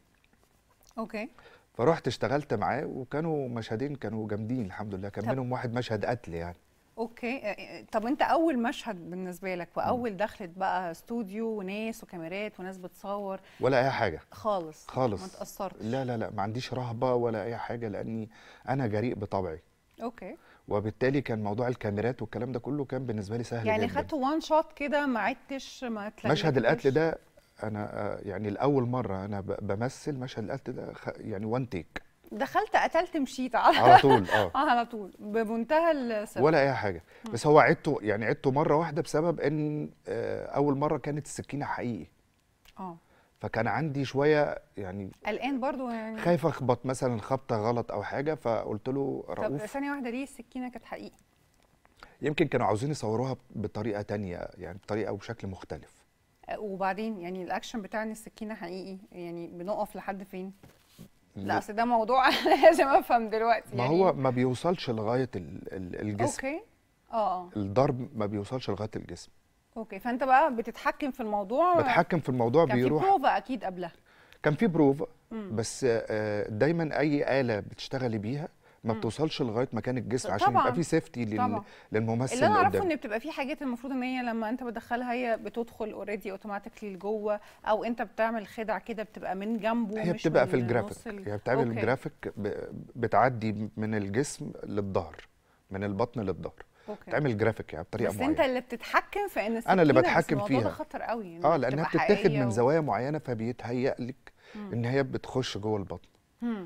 اوكي فرحت اشتغلت معاه وكانوا مشهدين كانوا جامدين الحمد لله كان طب- منهم واحد مشهد قتل يعني اوكي آه، طب انت اول مشهد بالنسبه لك واول دخلت بقى استوديو وناس وكاميرات وناس بتصور ولا اي حاجه خالص خالص ما تاثرتش لا لا لا ما عنديش رهبه ولا اي حاجه لاني انا جريء بطبعي اوكي وبالتالي كان موضوع الكاميرات والكلام ده كله كان بالنسبه لي سهل يعني جدا خدت وان شوت كده ما عدتش ما مشهد القتل اتلجلجتش؟ ده انا آه، يعني لاول مره انا ب- بمثل مشهد القتل ده خ- يعني وان تيك دخلت قتلت مشيت على على طول اه اه على طول بمنتهى الثقه ولا اي حاجه بس هو عدته يعني عدته مره واحده بسبب ان آه، اول مره كانت السكينه حقيقي اه فكان عندي شويه يعني قلقان برضو يعني خايف اخبط مثلا خبطه غلط او حاجه فقلت له طب رؤوف ثانيه واحده ليه السكينه كانت حقيقي يمكن كانوا عاوزين يصوروها بطريقه تانية يعني بطريقه وبشكل مختلف آه، وبعدين يعني الاكشن بتاع ان السكينه حقيقي يعني بنقف لحد فين لا اصل ده موضوع لازم افهم دلوقتي ما يعني هو ما بيوصلش لغايه ال- ال- الجسم اوكي اه اه الضرب ما بيوصلش لغايه الجسم اوكي فانت بقى بتتحكم في الموضوع بتحكم في الموضوع كان في بيروح بروفا اكيد قبلها كان في بروفا بس آه، دايما اي اله بتشتغلي بيها ما بتوصلش لغايه مكان الجسم عشان طبعاً. يبقى في سيفتي لل... طبعاً. للممثل اللي انا اللي اعرفه قدامك ان بتبقى في حاجات المفروض ان هي لما انت بتدخلها هي بتدخل اوريدي اوتوماتيكلي لجوه او انت بتعمل خدع كده بتبقى من جنبه هي مش بتبقى من في نص الجرافيك ال- هي بتعمل أوكي. الجرافيك ب... بتعدي من الجسم للظهر من البطن للظهر اوكي بتعمل جرافيك يعني بطريقه بس معينه انت اللي بتتحكم في ان أنا اللي السكينة، بس بتحكم الموضوع ده فيها. خطر قوي يعني اه لانها بتبقى بتتاخد حقيقية من و- زوايا معينه فبيتهيأ لك ان هي بتخش جوه البطن مم.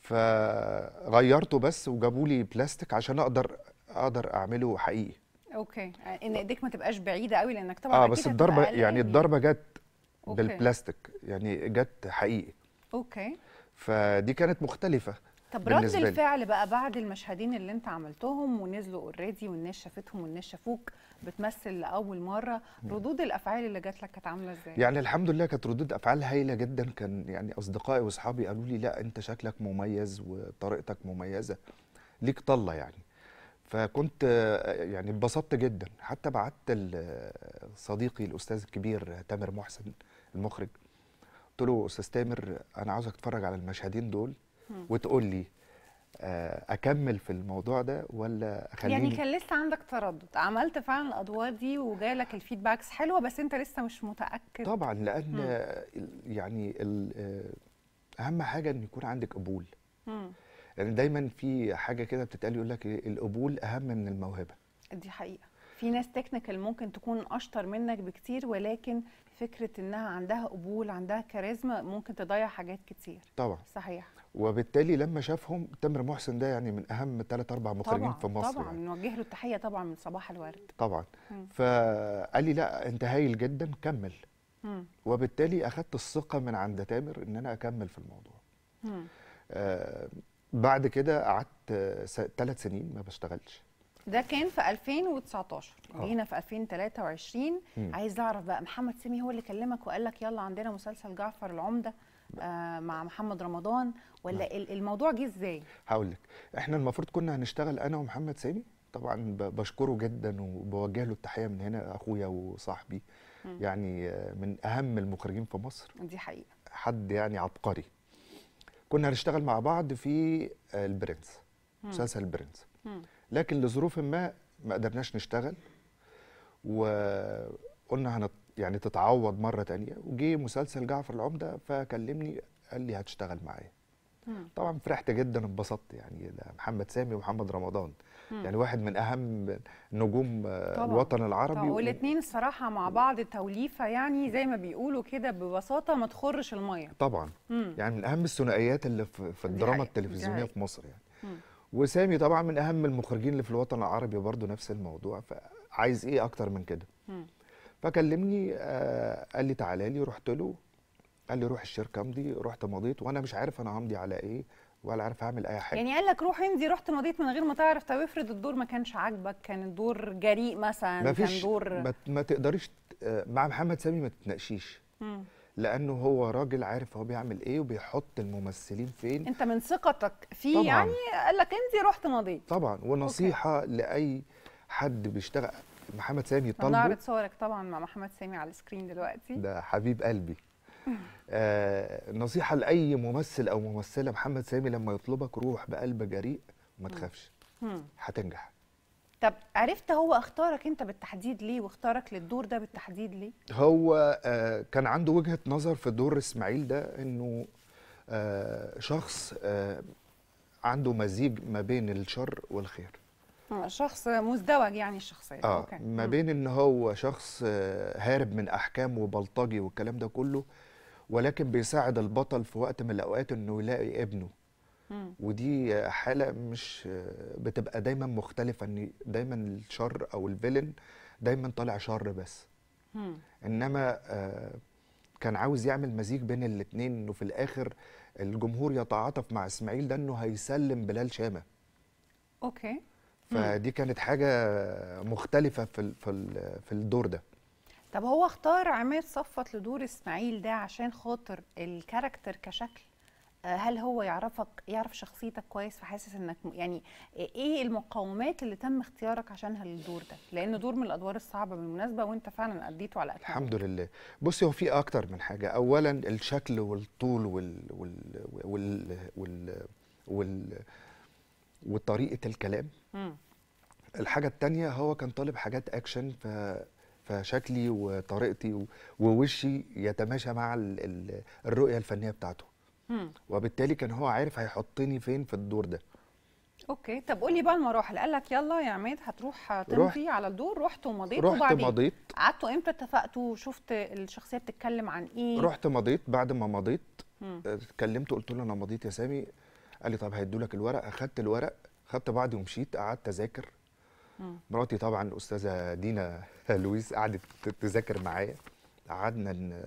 فغيرته بس وجابوا لي بلاستيك عشان اقدر اقدر اعمله حقيقي اوكي ان ايديك ما تبقاش بعيده قوي لانك طبعا اه أكيد بس هتبقى الضربه قلقان يعني الضربه جت أوكي. بالبلاستيك يعني جت حقيقي اوكي فدي كانت مختلفه طب رد بالنسبة لي. الفعل بقى بعد المشهدين اللي انت عملتهم ونزلوا اوريدي والناس شافتهم والناس شافوك بتمثل لاول مره ردود الافعال اللي جات لك كانت عامله ازاي يعني الحمد لله كانت ردود افعال هايله جدا كان يعني اصدقائي واصحابي قالوا لي لا انت شكلك مميز وطريقتك مميزه ليك طله يعني فكنت آه، يعني اتبسطت جدا حتى بعت ل- صديقي الاستاذ الكبير تامر محسن المخرج قلت له استاذ تامر انا عاوزك تتفرج على المشهدين دول وتقول لي آه، اكمل في الموضوع ده ولا اخليني يعني كان لسه عندك تردد عملت فعلا الادوار دي وجالك الفيدباكس حلوه بس انت لسه مش متاكد طبعا لان آه، يعني ال- آه، اهم حاجه ان يكون عندك قبول مم. لان دايما في حاجه كده بتتقال يقول لك إيه، القبول اهم من الموهبه دي حقيقه في ناس تكنيكال ممكن تكون اشطر منك بكتير ولكن فكره انها عندها قبول عندها كاريزما ممكن تضيع حاجات كتير طبعا صحيح وبالتالي لما شافهم تامر محسن ده يعني من اهم ثلاث اربع مخرجين طبعا في مصر طبعا يعني. نوجه له التحيه طبعا من صباح الورد طبعا مم. فقال لي لا انت هايل جدا كمل مم. وبالتالي اخدت الثقه من عند تامر ان انا اكمل في الموضوع مم. آه بعد كده قعدت ثلاث سنين ما بشتغلش ده كان في 2019 آه. جينا في 2023 مم. عايز اعرف بقى محمد سامي هو اللي كلمك وقال لك يلا عندنا مسلسل جعفر العمده آه مع محمد رمضان ولا ال- الموضوع جه ازاي هقول لك احنا المفروض كنا هنشتغل انا ومحمد سامي طبعا ب- بشكره جدا وبوجه له التحيه من هنا اخويا وصاحبي مم. يعني آه، من اهم المخرجين في مصر دي حقيقه حد يعني عبقري كنا هنشتغل مع بعض في آه، البرنس مم. مسلسل البرنس مم. لكن لظروف ما ما قدرناش نشتغل وقلنا هنت يعني تتعوض مرة تانية وجي مسلسل جعفر العمدة فكلمني قال لي هتشتغل معايا مم. طبعا فرحت جدا انبسطت يعني ده محمد سامي ومحمد رمضان مم. يعني واحد من اهم نجوم آه، طبعاً. الوطن العربي طبعا و- والاثنين الصراحه مع بعض توليفه يعني زي ما بيقولوا كده ببساطه ما تخرش الميه طبعا مم. يعني من اهم الثنائيات اللي في, في الدراما حقيقة، دي التلفزيونيه حقيقة. في مصر يعني مم. وسامي طبعا من اهم المخرجين اللي في الوطن العربي برضه نفس الموضوع فعايز ايه اكتر من كده مم. فكلمني آه قال لي تعالى لي رحت له قال لي روح الشركه امضي رحت مضيت وانا مش عارف انا همضي على ايه ولا عارف اعمل اي حاجه يعني قال لك روح امضي رحت مضيت من غير ما تعرف طب افرض الدور ما كانش عاجبك كان الدور جريء مثلا ما كان فيش دور ما, ما تقدريش ت- آه، مع محمد سامي ما تتناقشيش مم. لانه هو راجل عارف هو بيعمل ايه وبيحط الممثلين فين انت من ثقتك فيه طبعاً. يعني قال لك امضي رحت مضيت طبعا ونصيحه لاي حد بيشتغل محمد سامي طالبه هنعرض صورك طبعا مع محمد سامي على السكرين دلوقتي ده حبيب قلبي آه نصيحة لأي ممثل أو ممثلة محمد سامي لما يطلبك روح بقلب جريء وما تخافش مم. هتنجح طب عرفت هو اختارك انت بالتحديد ليه واختارك للدور ده بالتحديد ليه هو آه كان عنده وجهة نظر في دور إسماعيل ده إنه آه شخص آه عنده مزيج ما بين الشر والخير مم. شخص مزدوج يعني الشخصيه اه أوكي. ما مم. بين ان هو شخص آه، هارب من احكام وبلطجي والكلام ده كله ولكن بيساعد البطل في وقت من الاوقات انه يلاقي ابنه مم. ودي آه، حاله مش آه، بتبقى دايما مختلفه ان دايما الشر او الفيلن دايما طالع شر بس مم. انما آه، كان عاوز يعمل مزيج بين الاتنين انه في الاخر الجمهور يتعاطف مع اسماعيل ده انه هيسلم بلال شامه اوكي فدي كانت حاجه مختلفه في ال- في ال- في الدور ده طب هو اختار عماد صفت لدور اسماعيل ده عشان خاطر الكاركتر كشكل آه، هل هو يعرفك يعرف شخصيتك كويس فحاسس انك م- يعني ايه المقومات اللي تم اختيارك عشانها للدور ده لان دور من الادوار الصعبه بالمناسبه وانت فعلا اديته على اكمل الحمد لله بصي هو في اكتر من حاجه اولا الشكل والطول وال وال وال وال, وال وطريقه الكلام مم. الحاجه التانية هو كان طالب حاجات اكشن ف فشكلي وطريقتي و- ووشي يتماشى مع ال ال الرؤيه الفنيه بتاعته مم. وبالتالي كان هو عارف هيحطني فين في الدور ده اوكي طب قولي بقى المراحل قال لك يلا يا عماد هتروح تمضي على الدور رحت ومضيت رحت وبعدين مضيت قعدتوا امتى اتفقتوا شفت الشخصيه بتتكلم عن ايه رحت مضيت بعد ما مضيت مم. كلمته قلت له انا مضيت يا سامي قال لي طب هيدوا لك الورق اخدت الورق خدت بعضي ومشيت قعدت اذاكر مم. مراتي طبعا الاستاذه دينا لويس قعدت ت- تذاكر معايا قعدنا ن-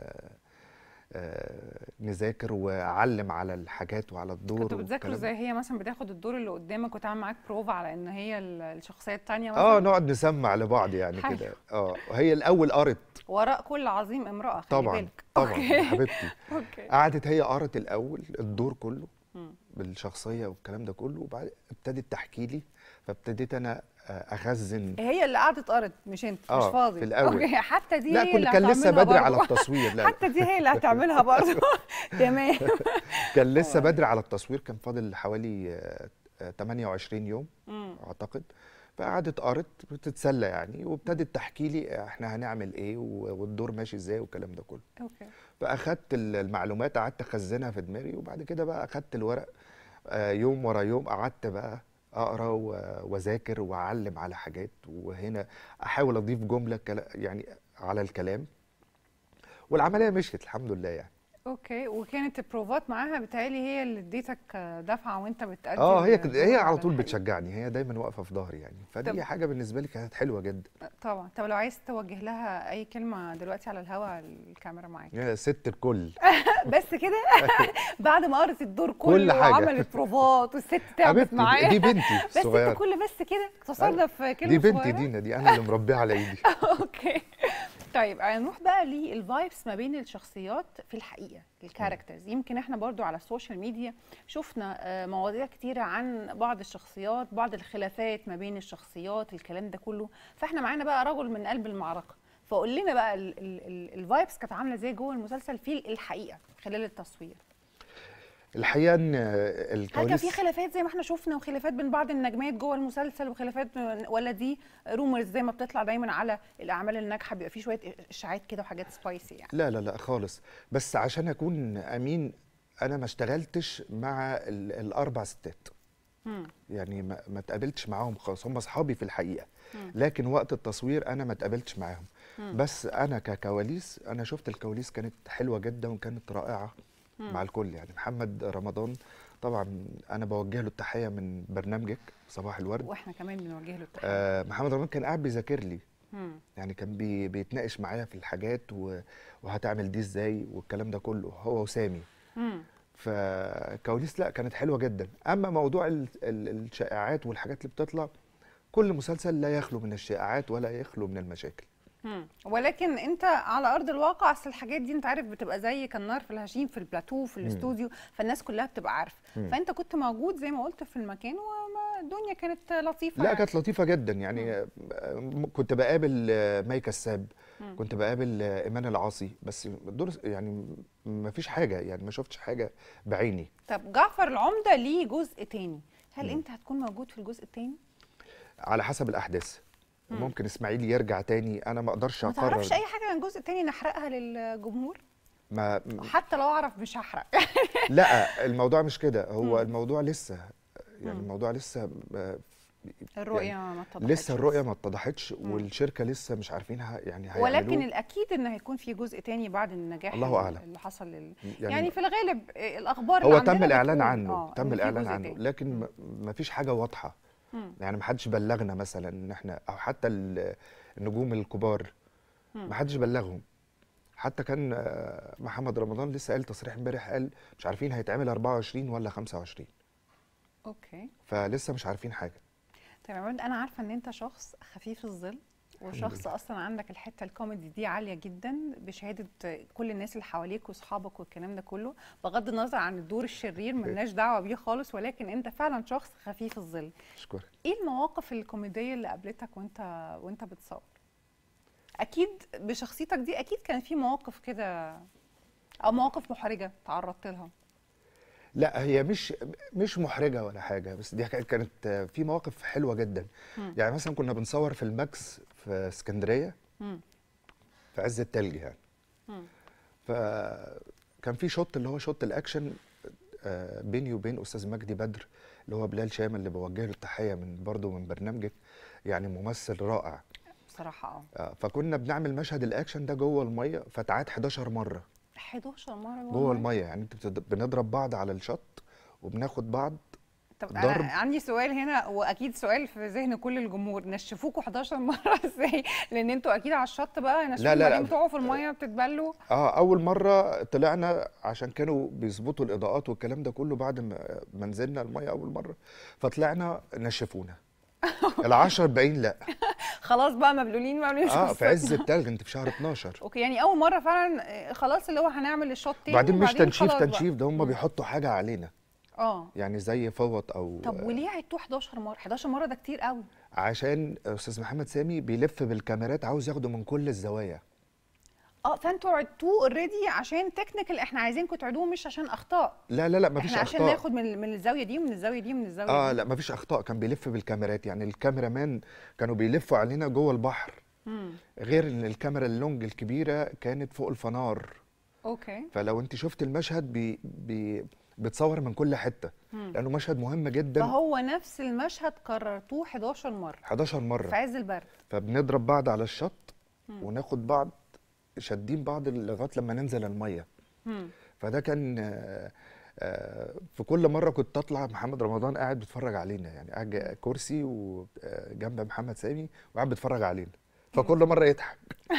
آه، نذاكر واعلم على الحاجات وعلى الدور كنتوا بتذاكروا والكلام ازاي هي مثلا بتاخد الدور اللي قدامك وتعمل معاك بروفا على ان هي ال- الشخصيه الثانيه مثلا اه نقعد نسمع لبعض يعني حلو. كده اه هي الاول قرت وراء كل عظيم امراه خلي طبعا بالك طبعا أوكي. حبيبتي اوكي قعدت هي قرت الاول الدور كله مم. بالشخصيه والكلام ده كله وبعد ابتدت تحكي لي فابتديت انا آه، اخزن هي اللي قعدت قرت مش انت مش آه، فاضي في الأول. اوكي حتى دي لا هي كنت اللي كان لسه هتعملها بدري على برضه. التصوير لا حتى دي هي اللي هتعملها برضه تمام كان لسه بدري على التصوير كان فاضل حوالي آه، آه، 28 يوم مم. اعتقد فقعدت قرت بتتسلى يعني وابتدت تحكي لي احنا هنعمل ايه و- والدور ماشي ازاي والكلام ده كله اوكي فاخدت ال- المعلومات قعدت اخزنها في دماغي وبعد كده بقى اخدت الورق آه، يوم ورا يوم قعدت بقى اقرا و- واذاكر واعلم على حاجات وهنا احاول اضيف جمله كلا يعني على الكلام والعمليه مشيت الحمد لله يعني اوكي وكانت البروفات معاها بتهيألي هي اللي اديتك دفعه وانت بتأدي اه هي الدور كده هي على طول الحقيقي. بتشجعني هي دايما واقفه في ظهري يعني طب- فدي حاجه بالنسبه لي كانت حلوه جدا طبعا طب لو عايز توجه لها اي كلمه دلوقتي على الهوا الكاميرا معاك يا ست الكل بس كده بعد ما قرت الدور كله حاجة. وعملت بروفات والست تعبت حبيبتي معايا دي بنتي بس الصغيره انت كل بس كده اقتصرنا في كلمه دي بنتي صغيرة؟ دينا دي انا اللي مربيها على ايدي اوكي طيب هنروح بقى للفايبس ما بين الشخصيات في الحقيقه الكاركترز يمكن احنا برضو على السوشيال ميديا شفنا آه، مواضيع كتيره عن بعض الشخصيات بعض الخلافات ما بين الشخصيات الكلام ده كله فاحنا معانا بقى رجل من قلب المعركه فقول لنا بقى الفايبس كانت عامله ازاي جوه المسلسل في الحقيقه خلال التصوير الحقيقه ان هل كان الكواليس في خلافات زي ما احنا شفنا وخلافات بين بعض النجمات جوه المسلسل وخلافات ولا دي رومرز زي ما بتطلع دايما على الاعمال الناجحه بيبقى في شويه اشاعات كده وحاجات سبايسي يعني لا لا لا خالص بس عشان اكون امين انا ما اشتغلتش مع ال- الاربع ستات مم. يعني ما ما اتقابلتش معاهم خالص هم اصحابي في الحقيقه مم. لكن وقت التصوير انا ما اتقابلتش معاهم مم. بس انا ككواليس انا شفت الكواليس كانت حلوه جدا وكانت رائعه مم. مع الكل يعني محمد رمضان طبعا انا بوجه له التحيه من برنامجك صباح الورد واحنا كمان بنوجه له التحيه آه محمد رمضان كان قاعد بيذاكر لي مم. يعني كان بي بيتناقش معايا في الحاجات و- وهتعمل دي ازاي والكلام ده كله هو وسامي مم. فكواليس لا كانت حلوه جدا اما موضوع ال- ال- الشائعات والحاجات اللي بتطلع كل مسلسل لا يخلو من الشائعات ولا يخلو من المشاكل مم. ولكن انت على ارض الواقع اصل الحاجات دي انت عارف بتبقى زي كالنار في الهشيم في البلاتو في الاستوديو فالناس كلها بتبقى عارفه مم. فانت كنت موجود زي ما قلت في المكان والدنيا كانت لطيفه لا يعني. كانت لطيفه جدا يعني آه، م- كنت بقابل آه، مي كساب مم. كنت بقابل آه، ايمان العاصي بس دول يعني ما فيش حاجه يعني ما شفتش حاجه بعيني طب جعفر العمده ليه جزء تاني هل مم. انت هتكون موجود في الجزء التاني على حسب الاحداث مم. ممكن اسماعيل يرجع تاني انا ما اقدرش ما اقرر تعرفش اي حاجه عن الجزء التاني نحرقها للجمهور ما حتى لو اعرف مش هحرق لا الموضوع مش كده هو مم. الموضوع لسه يعني مم. الموضوع لسه آه، الرؤيه يعني ما اتضحتش لسه الرؤيه بس. ما اتضحش والشركه لسه مش عارفين ه- يعني هيعملوه ولكن الاكيد ان هيكون في جزء تاني بعد النجاح الله اللي- أعلم. اللي حصل لل... يعني, يعني في الغالب آه، الاخبار اللي هو عندنا تم الاعلان بتقول عنه آه، إن تم في الاعلان جزء عنه تاني. لكن ما- ما فيش حاجه واضحه مم. يعني ما حدش بلغنا مثلا ان احنا او حتى ال- النجوم الكبار مم. ما حدش بلغهم حتى كان آه، محمد رمضان لسه قال تصريح امبارح قال مش عارفين هيتعمل 24 ولا 25 اوكي فلسه مش عارفين حاجه طيب يا عماد انا عارفه ان انت شخص خفيف الظل وشخص اصلا عندك الحته الكوميدي دي عاليه جدا بشهاده كل الناس اللي حواليك واصحابك والكلام ده كله بغض النظر عن الدور الشرير ملناش دعوه بيه خالص ولكن انت فعلا شخص خفيف الظل اشكرك ايه المواقف الكوميديه اللي قابلتك وانت وانت بتصور اكيد بشخصيتك دي اكيد كان في مواقف كده او مواقف محرجه تعرضت لها لا هي مش مش محرجه ولا حاجه بس دي كانت- كانت آه، في مواقف حلوه جدا مم. يعني مثلا كنا بنصور في الماكس في اسكندريه مم. في عز التلج يعني مم. فكان في شوت اللي هو شوت الاكشن آه، بيني وبين استاذ مجدي بدر اللي هو بلال شامل اللي بوجه له التحيه من برضه من برنامجك يعني ممثل رائع بصراحه اه آه، فكنا بنعمل مشهد الاكشن ده جوه الميه فتعاد 11 مره 11 مره جوه الميه يعني انت بتد- بنضرب بعض على الشط وبناخد بعض طب ضرب. انا عندي سؤال هنا واكيد سؤال في ذهن كل الجمهور نشفوكوا 11 مره ازاي لان انتوا اكيد على الشط بقى نشفوكوا لا، لا. بعدين بتقعوا في الميه بتتبلوا اه اول مره طلعنا عشان كانوا بيظبطوا الاضاءات والكلام ده كله بعد ما ما نزلنا الميه اول مره فطلعنا نشفونا العشر باقيين لا خلاص بقى مبلولين مبلولين اه في عز قصتنا. التلج انت في شهر 12 اوكي يعني اول مره فعلا آه، خلاص اللي هو هنعمل الشوط تاني بعدين مش تنشيف خلاص بقى. تنشيف ده هم مم. بيحطوا حاجه علينا اه يعني زي فوط او طب وليه عدتوا 11 مره 11 مره ده كتير قوي عشان استاذ محمد سامي بيلف بالكاميرات عاوز ياخده من كل الزوايا اه فانتوا عدتوه اوريدي عشان تكنيكال احنا عايزينكم تعيدوه مش عشان اخطاء لا لا لا مفيش احنا عشان اخطاء ناخد من من الزاويه دي ومن الزاويه دي ومن الزاويه اه دي لا مفيش اخطاء كان بيلف بالكاميرات يعني الكاميرامان كانوا بيلفوا علينا جوه البحر مم. غير ان الكاميرا اللونج الكبيره كانت فوق الفنار اوكي فلو انت شفت المشهد بي بي بتصور من كل حته مم. لانه مشهد مهم جدا فهو نفس المشهد كررتوه 11 مره 11 مره في عز البرد فبنضرب بعض على الشط مم. وناخد بعض شادين بعض لغايه لما ننزل الميه مم. فده كان آه، آه، في كل مره كنت اطلع محمد رمضان قاعد بيتفرج علينا يعني قاعد جا- كرسي وجنب محمد سامي وقاعد بيتفرج علينا فكل مره يضحك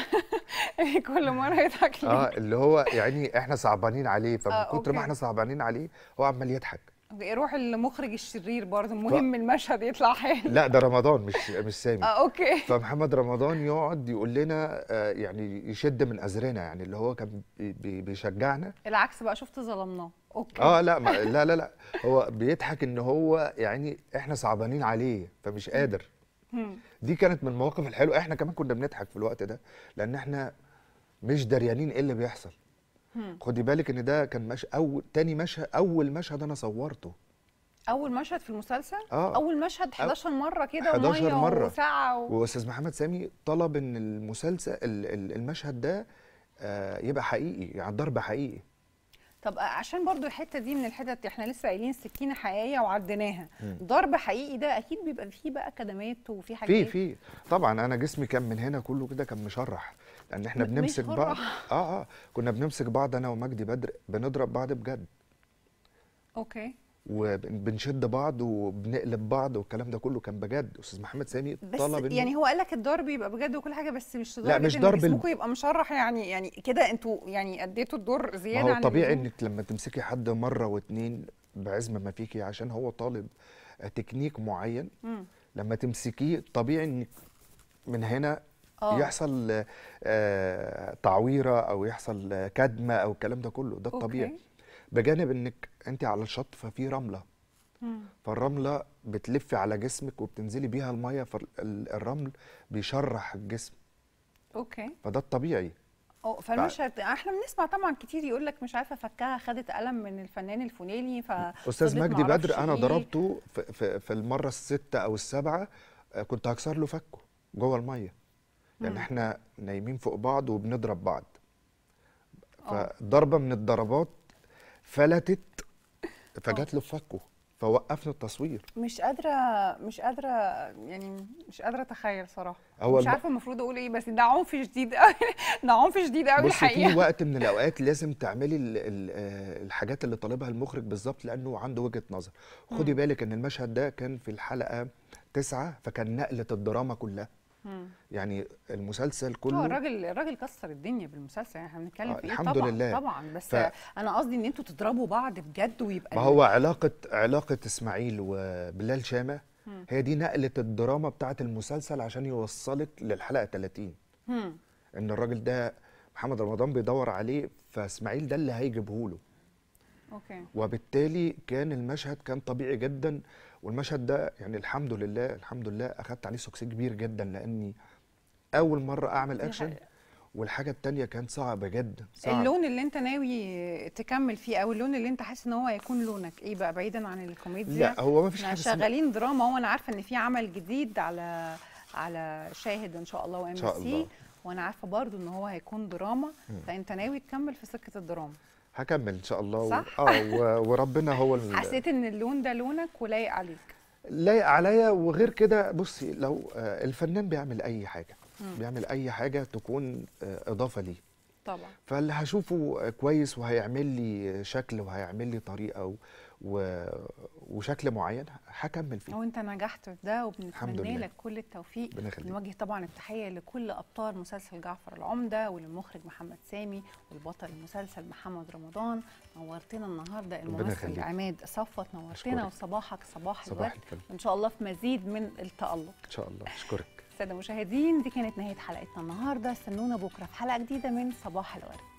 كل مره يضحك ليه اه اللي هو يعني احنا صعبانين عليه فمن آه، كتر أوكي. ما احنا صعبانين عليه هو عمال يضحك أوكي، روح المخرج الشرير برضه مهم المشهد يطلع حلو لا ده رمضان مش مش سامي اه اوكي فمحمد رمضان يقعد يقول لنا آه، يعني يشد من ازرنا يعني اللي هو كان بي- بي- بيشجعنا العكس بقى شفت ظلمناه اوكي اه لا ما لا لا لا هو بيضحك ان هو يعني احنا صعبانين عليه فمش قادر مم. دي كانت من المواقف الحلوه احنا كمان كنا بنضحك في الوقت ده لان احنا مش دريانين ايه اللي بيحصل مم. خدي بالك ان ده كان مش اول تاني مشهد اول مشهد انا صورته اول مشهد في المسلسل اه اول مشهد 11 مره كده 11 وميه مرة. وساعه و... واستاذ محمد سامي طلب ان المسلسل ال- ال- المشهد ده آه، يبقى حقيقي يعني ضرب حقيقي طب عشان برضو الحته دي من الحتت احنا لسه قايلين السكينه حقيقيه وعديناها ضرب حقيقي ده اكيد بيبقى فيه بقى كدمات وفي حاجات في في طبعا انا جسمي كان من هنا كله كده كان مشرح لان احنا م- بنمسك مش بعض مرة. اه اه كنا بنمسك بعض انا ومجدي بدر بنضرب بعض بجد اوكي وبنشد بعض وبنقلب بعض والكلام ده كله كان بجد استاذ محمد سامي بس طلب إنه- يعني هو قال لك الضرب يبقى بجد وكل حاجه بس مش لا، لدرجة مش إن ضرب ال- جسمكم يبقى مشرح يعني يعني كده انتوا يعني اديتوا الدور ما زياده هو عن طبيعي اللزوم. انك لما تمسكي حد مره واتنين بعزم ما فيكي عشان هو طالب تكنيك معين مم. لما تمسكيه طبيعي انك من هنا آه. يحصل آه تعويره او يحصل آه، كدمه او الكلام ده كله ده أوكي. الطبيعي بجانب انك انت على الشط ففي رمله مم. فالرمله بتلفي على جسمك وبتنزلي بيها الميه فالرمل بيشرح الجسم اوكي فده الطبيعي اه فالمشهد احنا بنسمع طبعا كتير يقول لك مش عارفه فكها خدت قلم من الفنان الفلاني ف استاذ فضلت مجدي معرفش بدر انا إيه. ضربته في, في, في المره السته او السابعه آه، كنت هكسر له فكه جوه الميه لان مم. احنا نايمين فوق بعض وبنضرب بعض آه. فضربه من الضربات فلتت فجات له في فكه فوقفنا التصوير مش قادره مش قادره يعني مش قادره اتخيل صراحه هو مش الم- عارفه المفروض اقول ايه بس ده عنف شديد قوي ده عنف شديد قوي بصي في الحقيقه وقت من الاوقات لازم تعملي ال ال آه، الحاجات اللي طالبها المخرج بالظبط لانه عنده وجهه نظر خدي بالك ان المشهد ده كان في الحلقه تسعة فكان نقله الدراما كلها مم. يعني المسلسل هو كله الراجل الراجل كسر الدنيا بالمسلسل يعني احنا بنتكلم آه، في ايه الحمد طبعا لله. طبعا بس ف- انا قصدي ان انتوا تضربوا بعض بجد ويبقى ما هو علاقة علاقة اسماعيل وبلال شامة مم. هي دي نقلة الدراما بتاعة المسلسل عشان يوصلك للحلقة 30 مم. ان الراجل ده محمد رمضان بيدور عليه فاسماعيل ده اللي هيجيبه له اوكي وبالتالي كان المشهد كان طبيعي جدا والمشهد ده يعني الحمد لله الحمد لله اخدت عليه سكسي كبير جدا لاني اول مرة اعمل دي اكشن حقيقة. والحاجة التانية كانت صعبة جدا صعب اللون اللي انت ناوي تكمل فيه او اللون اللي انت حاسس ان هو هيكون لونك ايه بقى بعيدا عن الكوميديا لا هو ما فيش احنا حاجة اسمها شغالين دراما وانا عارفه ان في عمل جديد على على شاهد ان شاء الله وام شاء سي الله. وانا عارفه برضو ان هو هيكون دراما فانت ناوي تكمل في سكه الدراما هكمل ان شاء الله و... صح؟ اه و... وربنا هو ال... حسيت ان اللون ده لونك ولايق عليك لايق عليا وغير كده بصي لو آه، الفنان بيعمل اي حاجه بيعمل اي حاجه تكون آه، اضافه ليه طبعا فاللي هشوفه آه، كويس وهيعمل لي شكل وهيعمل لي طريقه و... و... وشكل معين هكمل فيه وانت نجحت في ده الحمد وبنتمنى لله. لك كل التوفيق ربنا يخليك. بنوجه طبعا التحيه لكل ابطال مسلسل جعفر العمده وللمخرج محمد سامي والبطل المسلسل محمد رمضان نورتنا النهارده الممثل يخليك. عماد صفوت نورتنا أشكرك. وصباحك صباح صباح الورد الفل ان شاء الله في مزيد من التالق ان شاء الله اشكرك الساده المشاهدين دي كانت نهايه حلقتنا النهارده استنونا بكره في حلقه جديده من صباح الورد